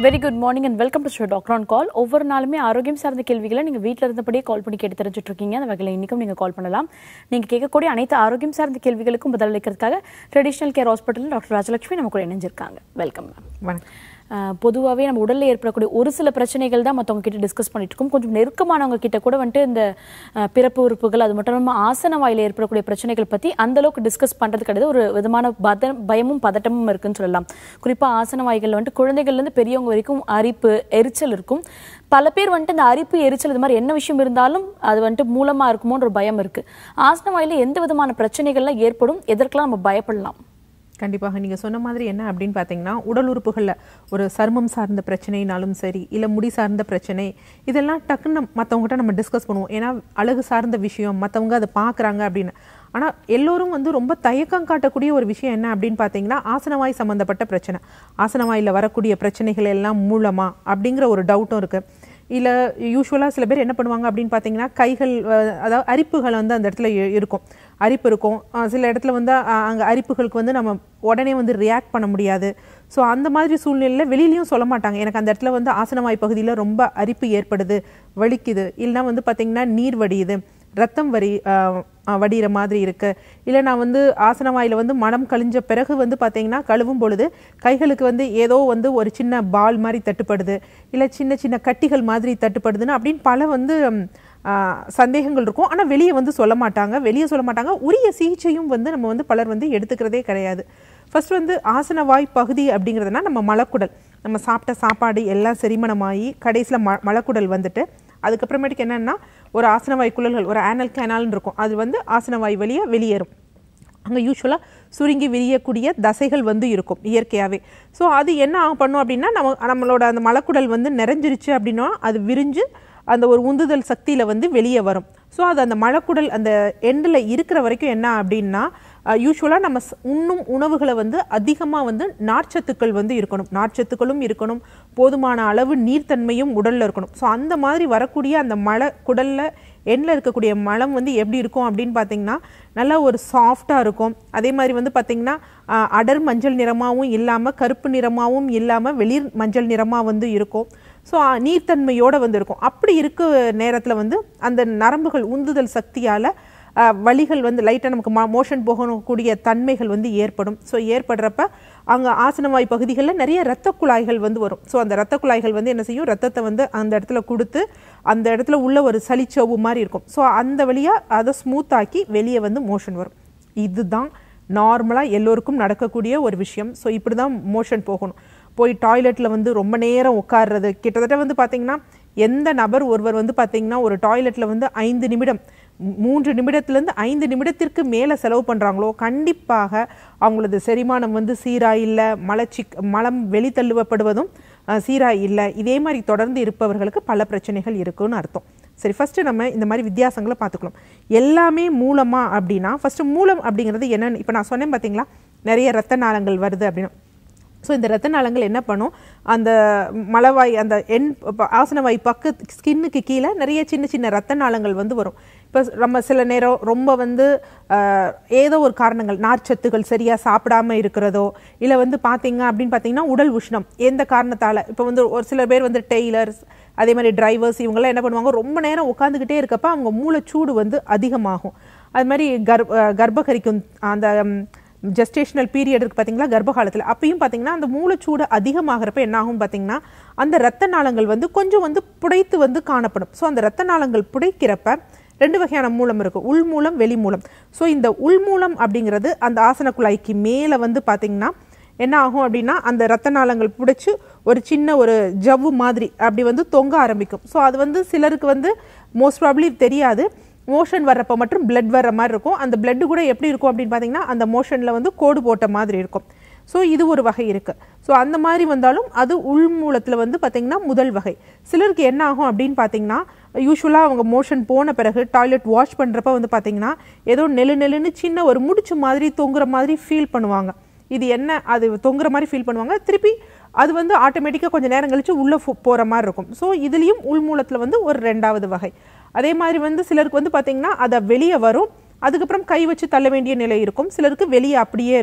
Very good morning and welcome to show doctor on call ஒவ்வொரு நாளுமே ஆரோக்கியம் சார்ந்த கேள்விகளை நீங்கள் வீட்டில் இருந்தபடியே கால் பண்ணி கேட்டு தெரிஞ்சுட்டு இருக்கீங்க அந்த வகையில் இன்றைக்கும் நீங்கள் கால் பண்ணலாம் நீங்கள் கேட்கக்கூடிய அனைத்து ஆரோக்கியம் சார்ந்த கேள்விகளுக்கும் பதிலளிக்கிறதுக்காக traditional care hospital doctor Rajalakshmi நம்ம கூட இணைஞ்சிருக்காங்க வெல்கம் மேம் வணக்கம் பொதுவாகவே நம்ம உடலில் ஏற்படக்கூடிய ஒரு சில பிரச்சனைகள் தான் மற்றவங்க கிட்ட டிஸ்கஸ் பண்ணிட்டு இருக்கோம் கொஞ்சம் நெருக்கமானவங்க கிட்ட கூட வந்துட்டு இந்த அஹ், பிறப்பு உறுப்புகள் அது மட்டும் இல்லாமல் ஆசன வாயில ஏற்படக்கூடிய பிரச்சனைகள் பற்றி அந்த அளவுக்கு டிஸ்கஸ் பண்ணுறது கிடையாது ஒரு விதமான பத பயமும் பதட்டமும் இருக்குன்னு சொல்லலாம் குறிப்பாக ஆசன வாய்களில் வந்துட்டு குழந்தைகள்லேருந்து பெரியவங்க வரைக்கும் அரிப்பு எரிச்சல் இருக்கும் பல பேர் வந்துட்டு இந்த அரிப்பு எரிச்சல் இது மாதிரி என்ன விஷயம் இருந்தாலும் அது வந்துட்டு மூலமா இருக்குமோன்ற ஒரு பயம் இருக்கு ஆசன வாயில எந்த விதமான பிரச்சனைகள்லாம் ஏற்படும் எதற்கெல்லாம் நம்ம பயப்படலாம் கண்டிப்பாக நீங்கள் சொன்ன மாதிரி என்ன அப்படின்னு பார்த்தீங்கன்னா உடல் உறுப்புகளில் ஒரு சருமம் சார்ந்த பிரச்சனைனாலும் சரி இல்லை முடி சார்ந்த பிரச்சனை இதெல்லாம் டக்குன்னு நம்ம மற்றவங்ககிட்ட நம்ம டிஸ்கஸ் பண்ணுவோம் ஏன்னா அழகு சார்ந்த விஷயம் மற்றவங்க அதை பார்க்குறாங்க அப்படின்னு ஆனால் எல்லோரும் வந்து ரொம்ப தயக்கம் காட்டக்கூடிய ஒரு விஷயம் என்ன அப்படின்னு பார்த்தீங்கன்னா ஆசனவாய் சம்மந்தப்பட்ட பிரச்சனை ஆசனவாயில் வரக்கூடிய பிரச்சனைகள் எல்லாம் மூலமா அப்படிங்கிற ஒரு டவுட்டும் இருக்குது இல்லை யூஸ்வலாக சில பேர் என்ன பண்ணுவாங்க அப்படின்னு பார்த்தீங்கன்னா கைகள் அஹ், அதாவது அரிப்புகள் வந்து அந்த இடத்துல இ- இருக்கும் அரிப்பு இருக்கும் அஹ், சில இடத்துல வந்து அங்கே அரிப்புகளுக்கு வந்து நம்ம உடனே வந்து ரியாக்ட் பண்ண முடியாது ஸோ அந்த மாதிரி சூழ்நிலையில் வெளியிலயும் சொல்ல மாட்டாங்க எனக்கு அந்த இடத்துல வந்து ஆசனவாய் பகுதியில் ரொம்ப அரிப்பு ஏற்படுது வலிக்குது இல்லைன்னா வந்து பார்த்தீங்கன்னா நீர் வடியுது ரத்தம் வரி அஹ், அஹ், வடிகிற மாதிரி இருக்கு இல்லை நான் வந்து ஆசனவாயில் வந்து மனம் கழிஞ்ச பிறகு வந்து பார்த்தீங்கன்னா கழுவும் பொழுது கைகளுக்கு வந்து ஏதோ வந்து ஒரு சின்ன பால் மாதிரி தட்டுப்படுது இல்லை சின்ன சின்ன கட்டிகள் மாதிரி தட்டுப்படுதுன்னு அப்படின்னு பல வந்து ம், ஆஹ், சந்தேகங்கள் இருக்கும் ஆனால் வெளியே வந்து சொல்ல மாட்டாங்க வெளியே சொல்ல மாட்டாங்க உரிய சிகிச்சையும் வந்து நம்ம வந்து பலர் வந்து எடுத்துக்கிறதே கிடையாது ஃபர்ஸ்ட் வந்து ஆசனவாய் பகுதி அப்படிங்கிறதுனா நம்ம மலக்குடல் நம்ம சாப்பிட்ட சாப்பாடு எல்லாம் செரிமணமாகி கடைசியில் ம மலக்குடல் வந்துட்டு அதுக்கப்புறமேட்டுக்கு என்னன்னா ஒரு ஆசனவாய் குழல்கள் ஒரு ஆனல் கேனால்னு இருக்கும் அது வந்து ஆசனவாய் வழியாக வெளியேறும் அங்கே யூஸ்வலாக சுருங்கி விரியக்கூடிய தசைகள் வந்து இருக்கும் இயற்கையாகவே ஸோ அது என்ன ஆகும் பண்ணும் அப்படின்னா நம்ம நம்மளோட அந்த மலக்குடல் வந்து நிறைஞ்சிருச்சு அப்படின்னா அது விரிஞ்சு அந்த ஒரு உந்துதல் சக்தியில் வந்து வெளியே வரும் ஸோ அது அந்த மலக்குடல் அந்த எண்டில் இருக்கிற வரைக்கும் என்ன அப்படின்னா யூஸ்வலாக நம்ம ஸ்- உண்ணும் உணவுகளை வந்து அதிகமாக வந்து நார்ச்சத்துக்கள் வந்து இருக்கணும் நார்ச்சத்துக்களும் இருக்கணும் போதுமான அளவு நீர்த்தன்மையும் உடலில் இருக்கணும் ஸோ அந்த மாதிரி வரக்கூடிய அந்த மலை குடலில் எண்ணில் இருக்கக்கூடிய மலம் வந்து எப்படி இருக்கும் அப்படின்னு பார்த்தீங்கன்னா நல்லா ஒரு சாஃப்டாக இருக்கும் அதே மாதிரி வந்து பார்த்தீங்கன்னா ஆஹ், அடர் மஞ்சள் நிறமாகவும் இல்லாமல் கருப்பு நிறமாகவும் இல்லாமல் வெளிர் மஞ்சள் நிறமாக வந்து இருக்கும் ஸோ நீர்த்தன்மையோடு வந்து இருக்கும் அப்படி இருக்க நேரத்தில் வந்து அந்த நரம்புகள் உந்துதல் சக்தியால் வலிகள் வந்து லைட்டாக நமக்கு மோஷன் போகக்கூடிய தன்மைகள் வந்து ஏற்படும் ஸோ ஏற்படுறப்ப அங்கே ஆசனவாய் பகுதிகளில் நிறைய இரத்த குழாய்கள் வந்து வரும் ஸோ அந்த இரத்த குழாய்கள் வந்து என்ன செய்யும் ரத்தத்தை வந்து அந்த இடத்துல கொடுத்து அந்த இடத்துல உள்ள ஒரு சளிச்சவ்வு மாதிரி இருக்கும் ஸோ அந்த வழியாக அதை ஸ்மூத் ஆக்கி வெளியே வந்து மோஷன் வரும் இதுதான் நார்மலாக எல்லோருக்கும் நடக்கக்கூடிய ஒரு விஷயம் ஸோ இப்படி தான் மோஷன் போகணும் போய் டாய்லெட்டில் வந்து ரொம்ப நேரம் உட்கார்றது கிட்டத்தட்ட வந்து பார்த்தீங்கன்னா எந்த நபர் ஒருவர் வந்து பார்த்தீங்கன்னா ஒரு டாய்லெட்டில் வந்து ஐந்து நிமிடம் மூ- மூன்று நிமிடத்துலேருந்து ஐந்து நிமிடத்திற்கு மேலே செலவு பண்ணுறாங்களோ கண்டிப்பாக அவங்களது செரிமானம் வந்து சீராக இல்லை மலச்சி மலம் வெளித்தள்ளுவப்படுவதும் அஹ், சீராக இல்லை இதே மாதிரி தொடர்ந்து இருப்பவர்களுக்கு பல பிரச்சனைகள் இருக்குன்னு அர்த்தம் சரி ஃபஸ்ட்டு நம்ம இந்த மாதிரி வித்தியாசங்களை பார்த்துக்கணும் எல்லாமே மூலமா அப்படின்னா ஃபஸ்ட்டு மூலம் அப்படிங்கிறது என்னன்னு இப்போ நான் சொன்னேன் பார்த்தீங்களா நிறைய ரத்த நாளங்கள் வருது அப்படின்னு ஸோ இந்த ரத்த நாளங்கள் என்ன பண்ணும் அந்த மலவாய் அந்த எண் ப- ஆசனவாய் பக்க ஸ்கின்னுக்கு கீழே நிறைய சின்ன சின்ன ரத்த நாளங்கள் வந்து வரும் இப்போ நம்ம சில நேரம் ரொம்ப வந்து ஆஹ், ஏதோ ஒரு காரணங்கள் நார்ச்சத்துகள் சரியாக சாப்பிடாம இருக்கிறதோ இல்லை வந்து பார்த்தீங்க அப்படின்னு பார்த்தீங்கன்னா உடல் உஷ்ணம் எந்த காரணத்தால் இப்போ வந்து ஒரு சில பேர் வந்து டெய்லர்ஸ் அதே மாதிரி டிரைவர்ஸ் இவங்கெல்லாம் என்ன பண்ணுவாங்க ரொம்ப நேரம் உட்காந்துக்கிட்டே இருக்கப்ப அவங்க மூளைச்சூடு வந்து அதிகமாகும் அது மாதிரி கர்ப் அஹ், கர்ப்பகரிக்கும் அந்த ம், ஜெஸ்டேஷனல் பீரியட் இருக்கு பார்த்தீங்களா கர்ப்ப காலத்தில் அப்பயும் பார்த்தீங்கன்னா அந்த மூளைச்சூடு அதிகமாகிறப்ப என்ன ஆகும் பார்த்தீங்கன்னா அந்த ரத்த நாளங்கள் வந்து கொஞ்சம் வந்து புடைத்து வந்து காணப்படும் ஸோ அந்த ரத்த நாளங்கள் புடைக்கிறப்ப ரெண்டு வகையான மூலம் இருக்கு உள் மூலம் வெளி மூலம் ஸோ இந்த உள் மூலம் அப்படிங்கிறது அந்த ஆசன குழாய்க்கு மேலே வந்து பார்த்தீங்கன்னா என்ன ஆகும் அப்படின்னா அந்த ரத்த நாளங்கள் புடைச்சு ஒரு சின்ன ஒரு ஜவ்வு மாதிரி அப்படி வந்து தொங்க ஆரம்பிக்கும் ஸோ அது வந்து சிலருக்கு வந்து மோஸ்ட் ப்ராப்ளி தெரியாது மோஷன் வர்றப்ப மட்டும் blood வர்ற மாதிரி இருக்கும் அந்த blood கூட எப்படி இருக்கும் அப்படின்னு பார்த்தீங்கன்னா அந்த மோஷனில் வந்து கோடு போட்ட மாதிரி இருக்கும் ஸோ இது ஒரு வகை இருக்கு ஸோ அந்த மாதிரி வந்தாலும் அது உள் மூலத்தில் வந்து பார்த்தீங்கன்னா முதல் வகை சிலருக்கு என்ன ஆகும் அப்படின்னு பார்த்தீங்கன்னா யூஸ்வலாக அவங்க மோஷன் போன பிறகு டாய்லெட் வாஷ் பண்ணுறப்ப வந்து பார்த்தீங்கன்னா ஏதோ நெலு நெலுன்னு சின்ன ஒரு முடிச்சு மாதிரி தொங்குற மாதிரி ஃபீல் பண்ணுவாங்க இது என்ன அது தொங்குற மாதிரி ஃபீல் பண்ணுவாங்க திருப்பி அது வந்து ஆட்டோமேட்டிக்காக கொஞ்சம் நேரம் கழிச்சு உள்ளே போகிற மாதிரி இருக்கும் ஸோ இதுலேயும் உள் மூலத்தில் வந்து ஒரு ரெண்டாவது வகை அதே மாதிரி வந்து சிலருக்கு வந்து பார்த்தீங்கன்னா அதை வெளியே வரும் அதுக்கப்புறம் கை வச்சு தள்ள வேண்டிய நிலை இருக்கும் சிலருக்கு வெளியே அப்படியே இருக்கும்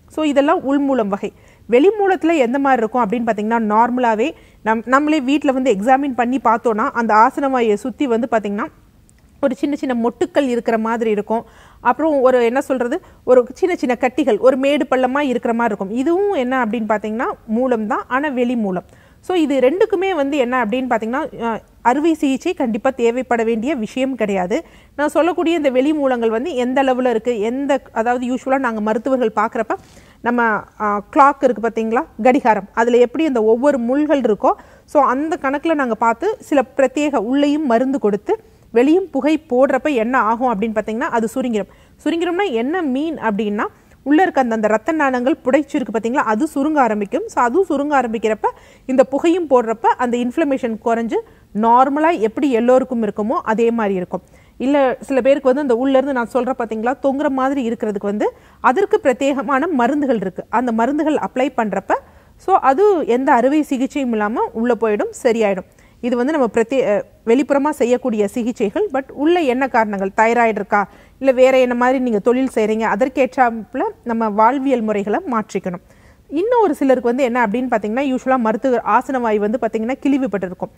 ஸோ இதெல்லாம் உள்மூலம் வகை வெளிமூலத்தில் எந்த மாதிரி இருக்கும் அப்படின்னு பார்த்தீங்கன்னா நார்மலாகவே நம் நம்மளே வீட்டில் வந்து எக்ஸாமின் பண்ணி பார்த்தோன்னா அந்த ஆசனவாயை சுற்றி வந்து பார்த்தீங்கன்னா ஒரு சின்ன சின்ன மொட்டுக்கள் இருக்கிற மாதிரி இருக்கும் அப்புறம் ஒரு என்ன சொல்றது ஒரு சின்ன சின்ன கட்டிகள் ஒரு மேடு பள்ளமா இருக்கிற மாதிரி இருக்கும் இதுவும் என்ன அப்படின்னு பார்த்தீங்கன்னா மூலம் தான் ஆனால் வெளி மூலம் ஸோ இது ரெண்டுக்குமே வந்து என்ன அப்படின்னு பார்த்தீங்கன்னா அஹ், அறுவை சிகிச்சை கண்டிப்பாக தேவைப்பட வேண்டிய விஷயம் கிடையாது நான் சொல்லக்கூடிய இந்த வெளி மூலங்கள் வந்து எந்த அளவில் இருக்குது எந்த அதாவது யூஸ்வலாக நாங்கள் மருத்துவர்கள் பார்க்குறப்ப நம்ம கிளாக் இருக்குது பார்த்தீங்களா கடிகாரம் அதில் எப்படி அந்த ஒவ்வொரு முள்கள் இருக்கோ ஸோ அந்த கணக்கில் நாங்கள் பார்த்து சில பிரத்யேக உள்ளேயும் மருந்து கொடுத்து வெளியும் புகை போடுறப்ப என்ன ஆகும் அப்படின்னு பார்த்தீங்கன்னா அது சுருங்கிரும் சுருங்கிரும்னா என்ன மீன் அப்படின்னா உள்ள இருக்க அந்த அந்த ரத்த நாணங்கள் புடைச்சிருக்கு பார்த்தீங்களா அது சுருங்க ஆரம்பிக்கும் ஸோ அதுவும் சுருங்க ஆரம்பிக்கிறப்ப இந்த புகையும் போடுறப்ப அந்த இன்ஃப்ளமேஷன் குறைஞ்சு நார்மலாக எப்படி எல்லோருக்கும் இருக்குமோ அதே மாதிரி இருக்கும் இல்லை சில பேருக்கு வந்து அந்த உள்ளேருந்து நான் சொல்கிற பார்த்தீங்களா தொங்குற மாதிரி இருக்கிறதுக்கு வந்து அதற்கு பிரத்யேகமான மருந்துகள் இருக்குது அந்த மருந்துகள் அப்ளை பண்ணுறப்ப ஸோ அது எந்த அறுவை சிகிச்சையும் இல்லாமல் உள்ளே போயிடும் சரியாயிடும் இது வந்து நம்ம பிரத்யே வெளிப்புறமாக செய்யக்கூடிய சிகிச்சைகள் பட் உள்ள என்ன காரணங்கள் தைராய்டு இருக்கா இல்லை வேற என்ன மாதிரி நீங்கள் தொழில் செய்கிறீங்க அதற்கேற்றாப்புல நம்ம வாழ்வியல் முறைகளை மாற்றிக்கணும் இன்னும் ஒரு சிலருக்கு வந்து என்ன அப்படின்னு பார்த்தீங்கன்னா யூஸ்வலாக மருத்துவ ஆசனவாய் வந்து பார்த்தீங்கன்னா கிழிவுபட்டிருக்கும்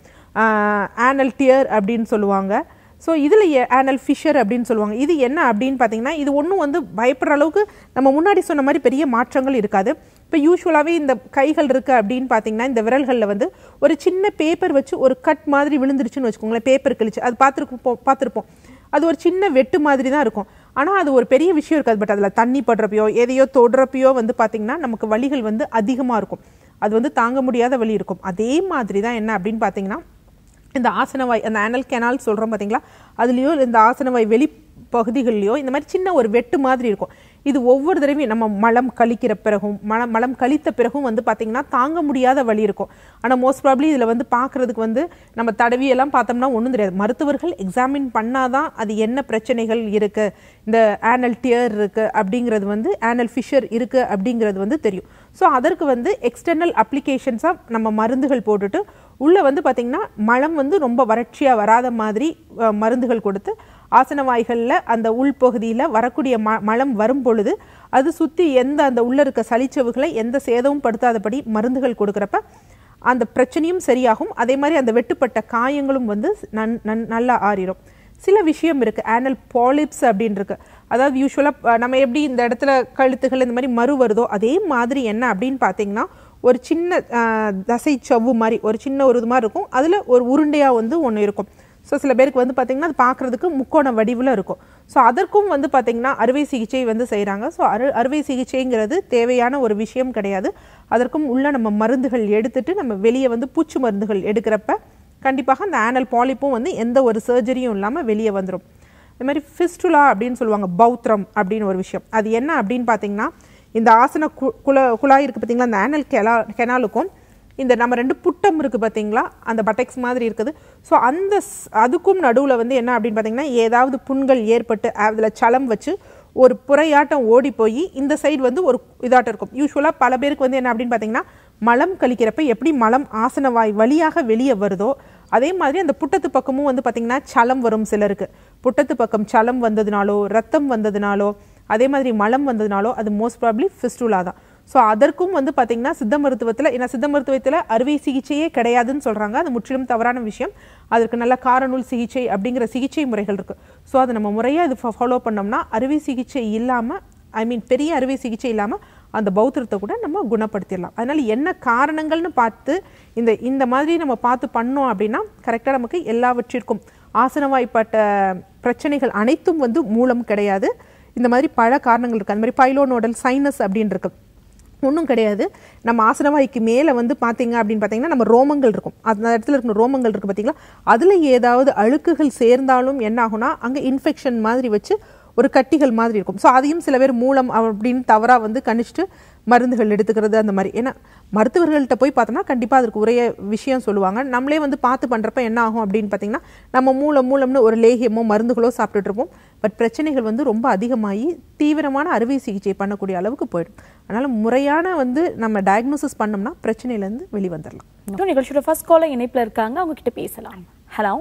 ஆனல் டியர் அப்படின்னு சொல்லுவாங்க ஸோ இதில் ஆனல் ஃபிஷர் அப்படின்னு சொல்லுவாங்க இது என்ன அப்படின்னு பார்த்தீங்கன்னா இது ஒன்றும் வந்து பயப்படுற அளவுக்கு நம்ம முன்னாடி சொன்ன மாதிரி பெரிய மாற்றங்கள் இருக்காது இப்போ யூஸ்வலாகவே இந்த கைகள் இருக்குது அப்படின்னு பார்த்தீங்கன்னா இந்த விரல்களில் வந்து ஒரு சின்ன பேப்பர் வச்சு ஒரு கட் மாதிரி விழுந்துருச்சுன்னு வச்சுக்கோங்களேன் பேப்பர் கிழிச்சு அது பார்த்துருப்போம் பார்த்துருப்போம் அது ஒரு சின்ன வெட்டு மாதிரி தான் இருக்கும் ஆனால் அது ஒரு பெரிய விஷயம் இருக்காது பட் அதில் தண்ணி படுறப்பையோ எதையோ தொடுறப்பையோ வந்து பார்த்தீங்கன்னா நமக்கு வலிகள் வந்து அதிகமாக இருக்கும் அது வந்து தாங்க முடியாத வலி இருக்கும் அதே மாதிரி தான் என்ன அப்படின்னு பார்த்தீங்கன்னா இந்த ஆசனவாய் அந்த ஆனல் கெனால் சொல்கிறோம் பார்த்தீங்களா அதுலேயோ இந்த ஆசனவாய் வெளி பகுதிகள்லையோ இந்த மாதிரி சின்ன ஒரு வெட்டு மாதிரி இருக்கும் இது ஒவ்வொரு தடவையும் நம்ம மலம் கழிக்கிற பிறகும் மலம் மலம் கழித்த பிறகும் வந்து பார்த்திங்கன்னா தாங்க முடியாத வலி இருக்கும் ஆனால் மோஸ்ட் ப்ராப்ளி இதில் வந்து பார்க்குறதுக்கு வந்து நம்ம தடவி எல்லாம் பார்த்தோம்னா ஒன்றும் தெரியாது மருத்துவர்கள் எக்ஸாமின் பண்ணாதான் அது என்ன பிரச்சனைகள் இருக்குது இந்த ஆனல் டியர் இருக்குது அப்படிங்கிறது வந்து ஆனல் ஃபிஷர் இருக்குது அப்படிங்கிறது வந்து தெரியும் ஸோ அதற்கு வந்து எக்ஸ்டர்னல் அப்ளிகேஷன்ஸாக நம்ம மருந்துகள் போட்டுட்டு உள்ளே வந்து பார்த்திங்கன்னா மலம் வந்து ரொம்ப வறட்சியாக வராத மாதிரி அஹ், மருந்துகள் கொடுத்து ஆசனவாய்களில் அந்த உள்பகுதியில் வரக்கூடிய ம மலம் வரும் பொழுது அது சுற்றி எந்த அந்த உள்ள இருக்க சளிச்சவுகளை எந்த சேதமும் படுத்தாதபடி மருந்துகள் கொடுக்குறப்ப அந்த பிரச்சனையும் சரியாகும் அதே மாதிரி அந்த வெட்டுப்பட்ட காயங்களும் வந்து நன் நன் நல்லா ஆறிடும் சில விஷயம் இருக்குது ஆனல் பாலிப்ஸ் அப்படின்னு இருக்கு அதாவது யூஸ்வலாக நம்ம எப்படி இந்த இடத்துல கழுத்துகள் இந்த மாதிரி மறு வருதோ அதே மாதிரி என்ன அப்படின்னு பார்த்தீங்கன்னா ஒரு சின்ன அஹ், தசை சவ்வு மாதிரி ஒரு சின்ன ஒரு இது மாதிரி இருக்கும் அதில் ஒரு உருண்டையாக வந்து ஒன்று இருக்கும் ஸோ சில பேருக்கு வந்து பார்த்திங்கன்னா அது பார்க்குறதுக்கு முக்கோண வடிவில் இருக்கும் ஸோ அதற்கும் வந்து பார்த்திங்கன்னா அறுவை சிகிச்சை வந்து செய்கிறாங்க ஸோ அறு அறுவை சிகிச்சைங்கிறது தேவையான ஒரு விஷயம் கிடையாது அதற்கும் உள்ள நம்ம மருந்துகள் எடுத்துட்டு நம்ம வெளியே வந்து பூச்சி மருந்துகள் எடுக்கிறப்ப கண்டிப்பாக அந்த ஆனல் பாலிப்பும் வந்து எந்த ஒரு சர்ஜரியும் இல்லாமல் வெளியே வந்துடும் இந்த மாதிரி ஃபிஸ்டுலா அப்படின்னு சொல்லுவாங்க பௌத்திரம் அப்படின்னு ஒரு விஷயம் அது என்ன அப்படின்னு பார்த்தீங்கன்னா இந்த ஆசன கு- குல குழாய் இருக்குது பார்த்தீங்களா அந்த ஆனல் கெலா கெனாலுக்கும் இந்த நம்ம ரெண்டு புட்டம் இருக்குது பார்த்தீங்களா அந்த பட்டெக்ஸ் மாதிரி இருக்குது ஸோ அந்த ஸ்- அதுக்கும் நடுவில் வந்து என்ன அப்படின்னு பார்த்தீங்கன்னா ஏதாவது புண்கள் ஏற்பட்டு அதில் சலம் வச்சு ஒரு புறையாட்டம் ஓடி போய் இந்த சைடு வந்து ஒரு இதாட்டம் இருக்கும் யூஸ்வலாக பல பேருக்கு வந்து என்ன அப்படின்னு பார்த்தீங்கன்னா மலம் கழிக்கிறப்ப எப்படி மலம் ஆசனவாய் வழியாக வெளியே வருதோ அதே மாதிரி அந்த புட்டத்து பக்கமும் வந்து பார்த்திங்கன்னா சலம் வரும் சிலருக்கு புட்டத்து பக்கம் சலம் வந்ததுனாலோ ரத்தம் வந்ததுனாலோ அதே மாதிரி மலம் வந்ததுனாலோ அது மோஸ்ட் ப்ராப்ளி ஃபிஸ்டுலா தான் ஸோ அதற்கும் வந்து பார்த்திங்கன்னா சித்த மருத்துவத்தில் ஏன்னா சித்த மருத்துவத்தில் அறுவை சிகிச்சையே கிடையாதுன்னு சொல்கிறாங்க அது முற்றிலும் தவறான விஷயம் அதற்கு நல்ல காரநூல் சிகிச்சை அப்படிங்கிற சிகிச்சை முறைகள் இருக்குது ஸோ அதை நம்ம முறையாக இது ஃபாலோ பண்ணோம்னா அறுவை சிகிச்சை இல்லாமல் ஐ மீன் பெரிய அறுவை சிகிச்சை இல்லாமல் அந்த பௌத்திரத்தை கூட நம்ம குணப்படுத்திடலாம் அதனால் என்ன காரணங்கள்னு பார்த்து இந்த இந்த மாதிரி நம்ம பார்த்து பண்ணோம் அப்படின்னா கரெக்டாக நமக்கு எல்லாவற்றிற்கும் ஆசனவாய்ப்பட்ட பிரச்சனைகள் அனைத்தும் வந்து மூலம் கிடையாது இந்த மாதிரி பல காரணங்கள் இருக்குது அந்த மாதிரி பைலோனோடல் சைனஸ் அப்படின்னு இருக்கு ஒன்றும் கிடையாது நம்ம ஆசனவாய்க்கு மேலே வந்து பார்த்தீங்க அப்படின்னு பார்த்தீங்கன்னா நம்ம ரோமங்கள் இருக்கும் அந்த இடத்துல இருக்கிற ரோமங்கள் இருக்குது பார்த்தீங்களா அதில் ஏதாவது அழுக்குகள் சேர்ந்தாலும் என்ன ஆகும்னா அங்கே இன்ஃபெக்ஷன் மாதிரி வச்சு ஒரு கட்டிகள் மாதிரி இருக்கும் ஸோ அதையும் சில பேர் மூலம் அப்படின்னு தவறாக வந்து கணிச்சிட்டு மருந்துகள் எடுத்துக்கிறது அந்த மாதிரி ஏன்னா மருத்துவர்கள்ட்ட போய் பார்த்தோம்னா கண்டிப்பாக அதற்கு உரிய விஷயம் சொல்லுவாங்க நம்மளே வந்து பார்த்து பண்ணுறப்ப என்ன ஆகும் அப்படின்னு பார்த்தீங்கன்னா நம்ம மூலம் மூலம்னு ஒரு லேகியமோ மருந்துகளோ சாப்பிட்டுட்டு இருப்போம் பட் பிரச்சனைகள் வந்து ரொம்ப அதிகமாகி தீவிரமான அறுவை சிகிச்சை பண்ணக்கூடிய அளவுக்கு போயிடும் அதனால் முறையான வந்து நம்ம டயக்னோசிஸ் பண்ணோம்னா பிரச்சனையிலேருந்து வெளிவந்துடலாம் இன்னும் நிகழ்ச்சியோட ஃபர்ஸ்ட் காலர் இணைப்புல இருக்காங்க அவங்க கிட்ட பேசலாம் ஹலோ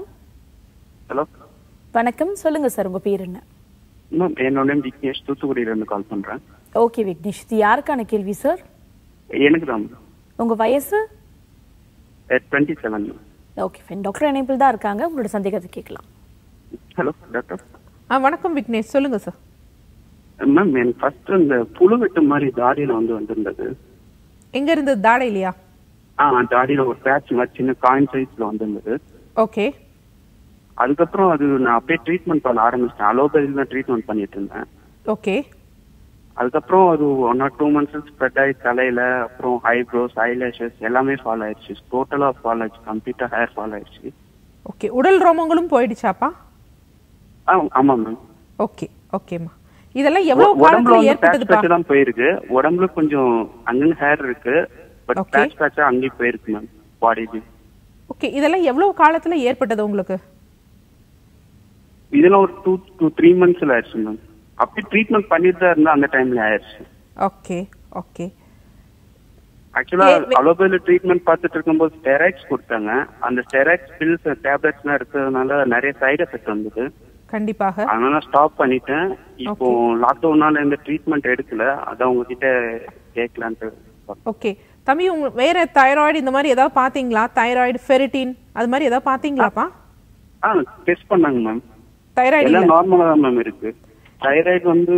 ஹலோ வணக்கம் சொல்லுங்க சார் உங்க பேர் என்ன மேம் என்னோட நேம் விக்னேஷ் தூத்துக்குடியிலேருந்து கால் பண்ணுறேன் ஓகே விக்னேஷ் இது யாருக்கான கேள்வி சார் எனக்கு தான் உங்க வயசு twenty seven okay fine doctor இணைப்பில் தான் இருக்காங்க உங்களோட சந்தேகத்தை கேட்கலாம் ஹலோ டாக்டர் ஆ வணக்கம் விக்னேஷ் சொல்லுங்க சார் மேம் எனக்கு ஃபர்ஸ்ட் இந்த புழு வெட்டு மாதிரி தாடியில வந்து வந்திருந்தது எங்க இருந்தது தாடை இல்லையா ஆ தாடியில ஒரு பேட்ச் மாதிரி சின்ன காயின் சைஸ்ல வந்திருந்தது ஓகே அதுக்கப்புறம் அது நான் அப்படியே ட்ரீட்மெண்ட் பண்ண ஆரம்பிச்சிட்டேன் அலோபதியில் தான் ட்ரீட்மெண்ட் பண்ணிட்டு இருந்தேன் ஓகே அதுக்கப்புறம் அது one or two months spread ஆகி தலையில அப்புறம் ஐப்ரோஸ் ஐலேஷஸ் எல்லாமே ஃபால் ஆயிடுச்சு டோட்டலா ஃபால் ஆயிடுச்சு கம்ப்ளீட்டா ஹேர் ஃபால் ஆயிடுச்சு ஓகே உடல் ரோமங்களும் போயிடுச்சாப்பா ஆ ஆமா மேம் ஓகே ஓகேம்மா இதெல்லாம் எவ்வளவு உடம்புல காலத்துல வந்து பேட்ச் ஏற்பட்டதுப்பா பேட்ச் தான் போயிருக்கு உடம்புல கொஞ்சம் அங்கங்க ஹேர் இருக்கு பட் Okay. பேட்ச் பேட்சா அங்கேயும் போயிருக்கு மேம் பாடிக்கு ஓகே இதெல்லாம் எவ்வளவு காலத்துல ஏற்பட்டது உங்களுக்கு இதெல்லாம் ஒரு டூ டூ த்ரீ மந்த்ஸ்ல ஆயிடுச்சு மேம் அப்படி ட்ரீட்மெண்ட் பண்ணிட்டு தான் இருந்தா அந்த டைம்ல ஆயிடுச்சு ஓகே ஓகே ஆக்சுவலா ஏ, வே- அலோபதியில ட்ரீட்மெண்ட் பார்த்துட்டு இருக்கும்போது ஸ்டெராய்ட்ஸ் கொடுத்தாங்க அந்த ஸ்டெராய்ட்ஸ் பில்ஸ் டேப்லெட்ஸ் எல்லாம் இருக்கிறதுனால நிறைய சைடு எஃபெக்ட் வந்தது கண்டிப்பாக அதனால ஸ்டாப் பண்ணிட்டேன் இப்போ லாக்டவுனால இந்த ட்ரீட்மெண்ட் எடுக்கல அதான் உங்ககிட்ட கேட்கலான்ட்டு ஓகே தம்பி உங்க வேற தைராய்டு இந்த மாதிரி ஏதாவது பாத்தீங்களா தைராய்டு ஃபெரிட்டின் அது மாதிரி ஏதாவது பாத்தீங்களாப்பா ஆ டெஸ்ட் பண்ணாங்க மேம் தைராய்டு இல்ல எல்லாம் நார்மலா தான் மேம் இருக்கு தைராய்டு வந்து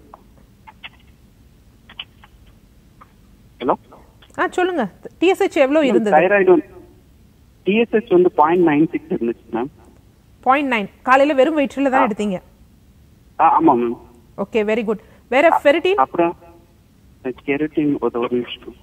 ஹலோ ஆ சொல்லுங்க டிஎஸ்ஹெச் எவ்வளவு இருந்தது தைராய்டு டிஎஸ்எச் வந்து பாயிண்ட் நைன் சிக்ஸ் இருந்துச்சு மேம் பாயிண்ட் நைன் காலையில வெறும் வயிற்றுல தான் எடுத்தீங்க ஆமா மேம் ஓகே வெரி குட் வேற ஃபெரிட்டின் அப்புறம் கெரட்டின் ஒரு ஒரு நிமிஷம்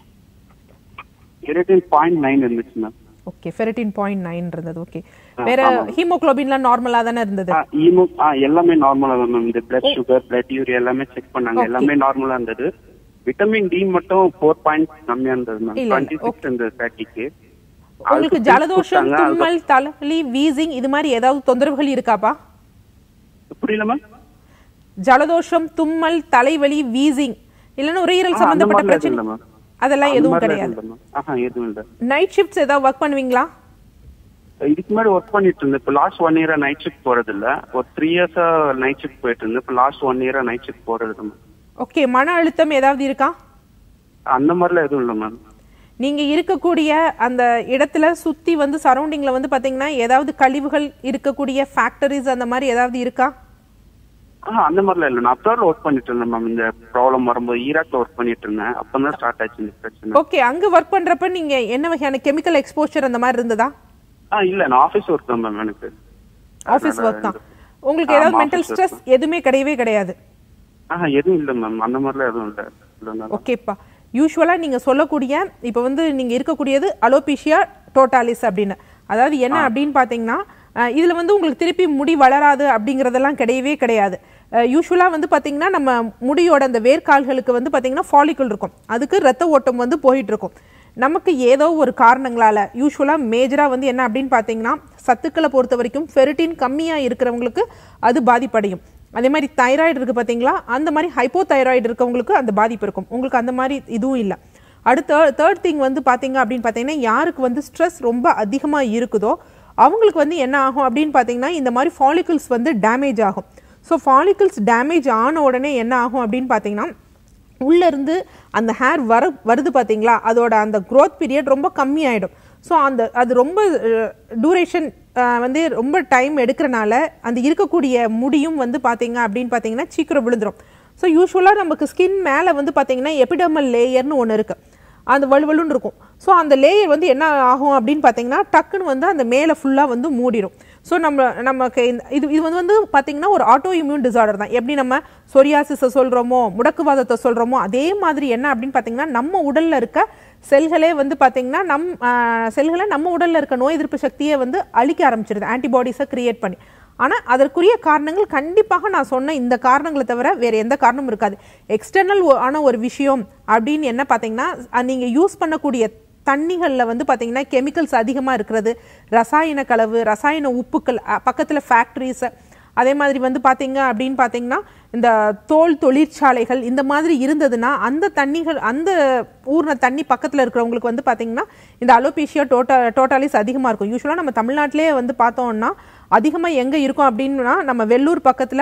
கெரட்டின் பாயிண்ட் நைன் இருந்துச்சு ma'am okay ferritin point nine இருந்தது ஓகே ஆ, வேற ஆமா. ஹீமோகுளோபின்லாம் நார்மலா தானே இருந்தது ஈமோ ஆ எல்லாமே நார்மலா தான் மேம் இந்த பிளட் சுகர் பிளட் யூரியா எல்லாமே செக் பண்ணாங்க Okay. எல்லாமே நார்மலா இருந்தது விட்டமின் டி மட்டும் ஃபோர் பாயிண்ட் கம்மியா இருந்தது மேம் இல்ல, டுவெண்ட்டி okay. சிக்ஸ் இருந்தது தேர்ட்டிக்கு உங்களுக்கு ஜலதோஷம் தும்மல் தலைவலி வீசிங் இது மாதிரி ஏதாவது தொந்தரவுகள் இருக்காப்பா புரியல மேம் ஜலதோஷம் தும்மல் தலைவலி வீசிங் இல்லைன்னா நுரையீரல் சம்பந்தப்பட்ட பிரச்சனை மேம் அதெல்லாம் எதுவும் கிடையாது ஆஹா எதுவும் இல்ல நைட் ஷிஃப்ட்ஸ் ஏதாவது ஒர்க் பண்ணுவீங்களா இதுக்கு முன்னாடி ஒர்க் பண்ணிட்டு இருந்தேன் இப்போ லாஸ்ட் ஒன் இயரா நைட் ஷிஃப்ட் போறது இல்ல ஒரு த்ரீ இயர்ஸா நைட் ஷிஃப்ட் போயிட்டு இருந்தேன் இப்போ லாஸ்ட் ஒன் இயரா நைட் ஷிஃப்ட் போறது இல்ல மேம் ஓகே மன அழுத்தம் ஏதாவது இருக்கா அந்த மாதிரிலாம் எதுவும் இல்ல மேம் நீங்க இருக்கக்கூடிய அந்த இடத்துல சுத்தி வந்து சரௌண்டிங்ல வந்து பாத்தீங்கன்னா ஏதாவது கழிவுகள் இருக்கக்கூடிய ஃபேக்டரிஸ் அந்த மாதிரி ஏதாவது இருக்கா ஆஹ் அந்த மாதிரிலாம் இல்ல நான் அப்ராட்ல ஒர்க் பண்ணிட்டு இருந்தேன் மேம் இந்த ப்ராப்ளம் வரும்போது ஈராக்ல ஒர்க் பண்ணிட்டு இருந்தேன் அப்பதான் ஸ்டார்ட் ஆச்சு இந்த பிரச்சனை ஓகே அங்க ஒர்க் பண்றப்ப நீங்க என்ன வகையான கெமிக்கல் எக்ஸ்போஷர் அந்த மாதிரி இருந்ததா ஆ இல்ல நான் ஆபீஸ் ஒர்க் தான் மேம் எனக்கு ஆபீஸ் அதனால ஒர்க் தான் இந்த- உங்களுக்கு ஆமா, ஏதாவது office மென்டல் work ஸ்ட்ரெஸ் எதுவுமே கிடையவே கிடையாது ஆஹ் எதுவும் இல்ல மேம் அந்த மாதிரிலாம் எதுவும் இல்ல இல்ல ஓகேப்பா யூஸ்வலாக நீங்கள் சொல்லக்கூடிய இப்போ வந்து நீங்கள் இருக்கக்கூடியது அலோபீஷியா டோட்டாலிஸ் அப்படின்னு அதாவது என்ன அப்படின்னு பார்த்தீங்கன்னா இதில் வந்து உங்களுக்கு திருப்பி முடி வளராது அப்படிங்கிறதெல்லாம் கிடையவே கிடையாது யூஸ்வலாக வந்து பார்த்தீங்கன்னா நம்ம முடியோட அந்த வேர்க்கால்களுக்கு வந்து பார்த்தீங்கன்னா ஃபாலிக்கல் இருக்கும் அதுக்கு ரத்த ஓட்டம் வந்து போயிட்டு இருக்கும் நமக்கு ஏதோ ஒரு காரணங்களால யூஸ்வலாக மேஜராக வந்து என்ன அப்படின்னு பார்த்தீங்கன்னா சத்துக்களை பொறுத்த வரைக்கும் ஃபெரிட்டின் கம்மியாக இருக்கிறவங்களுக்கு அது பாதிப்படையும் அதே மாதிரி தைராய்டு இருக்குது பார்த்தீங்களா அந்த மாதிரி ஹைப்போ தைராய்டு இருக்கவங்களுக்கு அந்த பாதிப்பு இருக்கும் உங்களுக்கு அந்த மாதிரி இதுவும் இல்லை அடுத்த தேர்ட் திங் வந்து பார்த்தீங்க அப்படின்னு பார்த்தீங்கன்னா யாருக்கு வந்து ஸ்ட்ரெஸ் ரொம்ப அதிகமாக இருக்குதோ அவங்களுக்கு வந்து என்ன ஆகும் அப்படின்னு பார்த்தீங்கன்னா இந்த மாதிரி ஃபாலிகல்ஸ் வந்து டேமேஜ் ஆகும் ஸோ ஃபாலிகல்ஸ் டேமேஜ் ஆன உடனே என்ன ஆகும் அப்படின்னு பார்த்தீங்கன்னா உள்ள இருந்து அந்த ஹேர் வர வருது பார்த்தீங்களா அதோட அந்த growth பீரியட் ரொம்ப கம்மியாயிடும் ஸோ அந்த அது ரொம்ப டூரேஷன் வந்து ரொம்ப டைம் எடுக்கிறனால அந்த இருக்கக்கூடிய முடியும் வந்து பார்த்தீங்க அப்படின்னு பார்த்தீங்கன்னா சீக்கிரம் விழுந்துரும் ஸோ யூஸ்வலாக நமக்கு ஸ்கின் மேலே வந்து பார்த்தீங்கன்னா எபிடமல் லேயர்னு ஒன்று இருக்குது அந்த வலுவலுன்னு இருக்கும் ஸோ அந்த லேயர் வந்து என்ன ஆகும் அப்படின்னு பார்த்தீங்கன்னா டக்குன்னு வந்து அந்த மேலே ஃபுல்லாக வந்து மூடிடும் ஸோ நம்ம நமக்கு இந்த இது இது வந்து வந்து பார்த்தீங்கன்னா ஒரு ஆட்டோ இம்யூன் டிசார்டர் தான் எப்படி நம்ம சொரியாசிஸை சொல்கிறோமோ முடக்குவாதத்தை சொல்கிறோமோ அதே மாதிரி என்ன அப்படின்னு பார்த்தீங்கன்னா நம்ம உடலில் இருக்க செல்களே வந்து பார்த்தீங்கன்னா நம் செல்களை நம்ம உடலில் இருக்க நோய் எதிர்ப்பு சக்தியை வந்து அழிக்க ஆரம்பிச்சிருது ஆன்டிபாடிஸை கிரியேட் பண்ணி ஆனால் அதற்குரிய காரணங்கள் கண்டிப்பாக நான் சொன்ன இந்த காரணங்களை தவிர வேறு எந்த காரணமும் இருக்காது எக்ஸ்டர்னல் ஆன ஒரு விஷயம் அப்படின்னு என்ன பார்த்தீங்கன்னா நீங்கள் யூஸ் பண்ணக்கூடிய தண்ணிகளில் வந்து பார்த்தீங்கன்னா கெமிக்கல்ஸ் அதிகமாக இருக்கிறது ரசாயன கலவு ரசாயன உப்புக்கள் பக்கத்தில் ஃபேக்ட்ரிஸ் அதே மாதிரி வந்து பார்த்தீங்க அப்படின்னு பார்த்தீங்கன்னா இந்த தோல் தொழிற்சாலைகள் இந்த மாதிரி இருந்ததுன்னா அந்த தண்ணிகள் அந்த ஊர்ன தண்ணி பக்கத்தில் இருக்கிறவங்களுக்கு வந்து பார்த்தீங்கன்னா இந்த அலோபேஷியா டோட்டா டோட்டாலிஸ் அதிகமாக இருக்கும் யூஸ்வலாக நம்ம தமிழ்நாட்டிலே வந்து பார்த்தோம்னா அதிகமாக எங்கே இருக்கும் அப்படின்னா நம்ம வெள்ளூர் பக்கத்தில்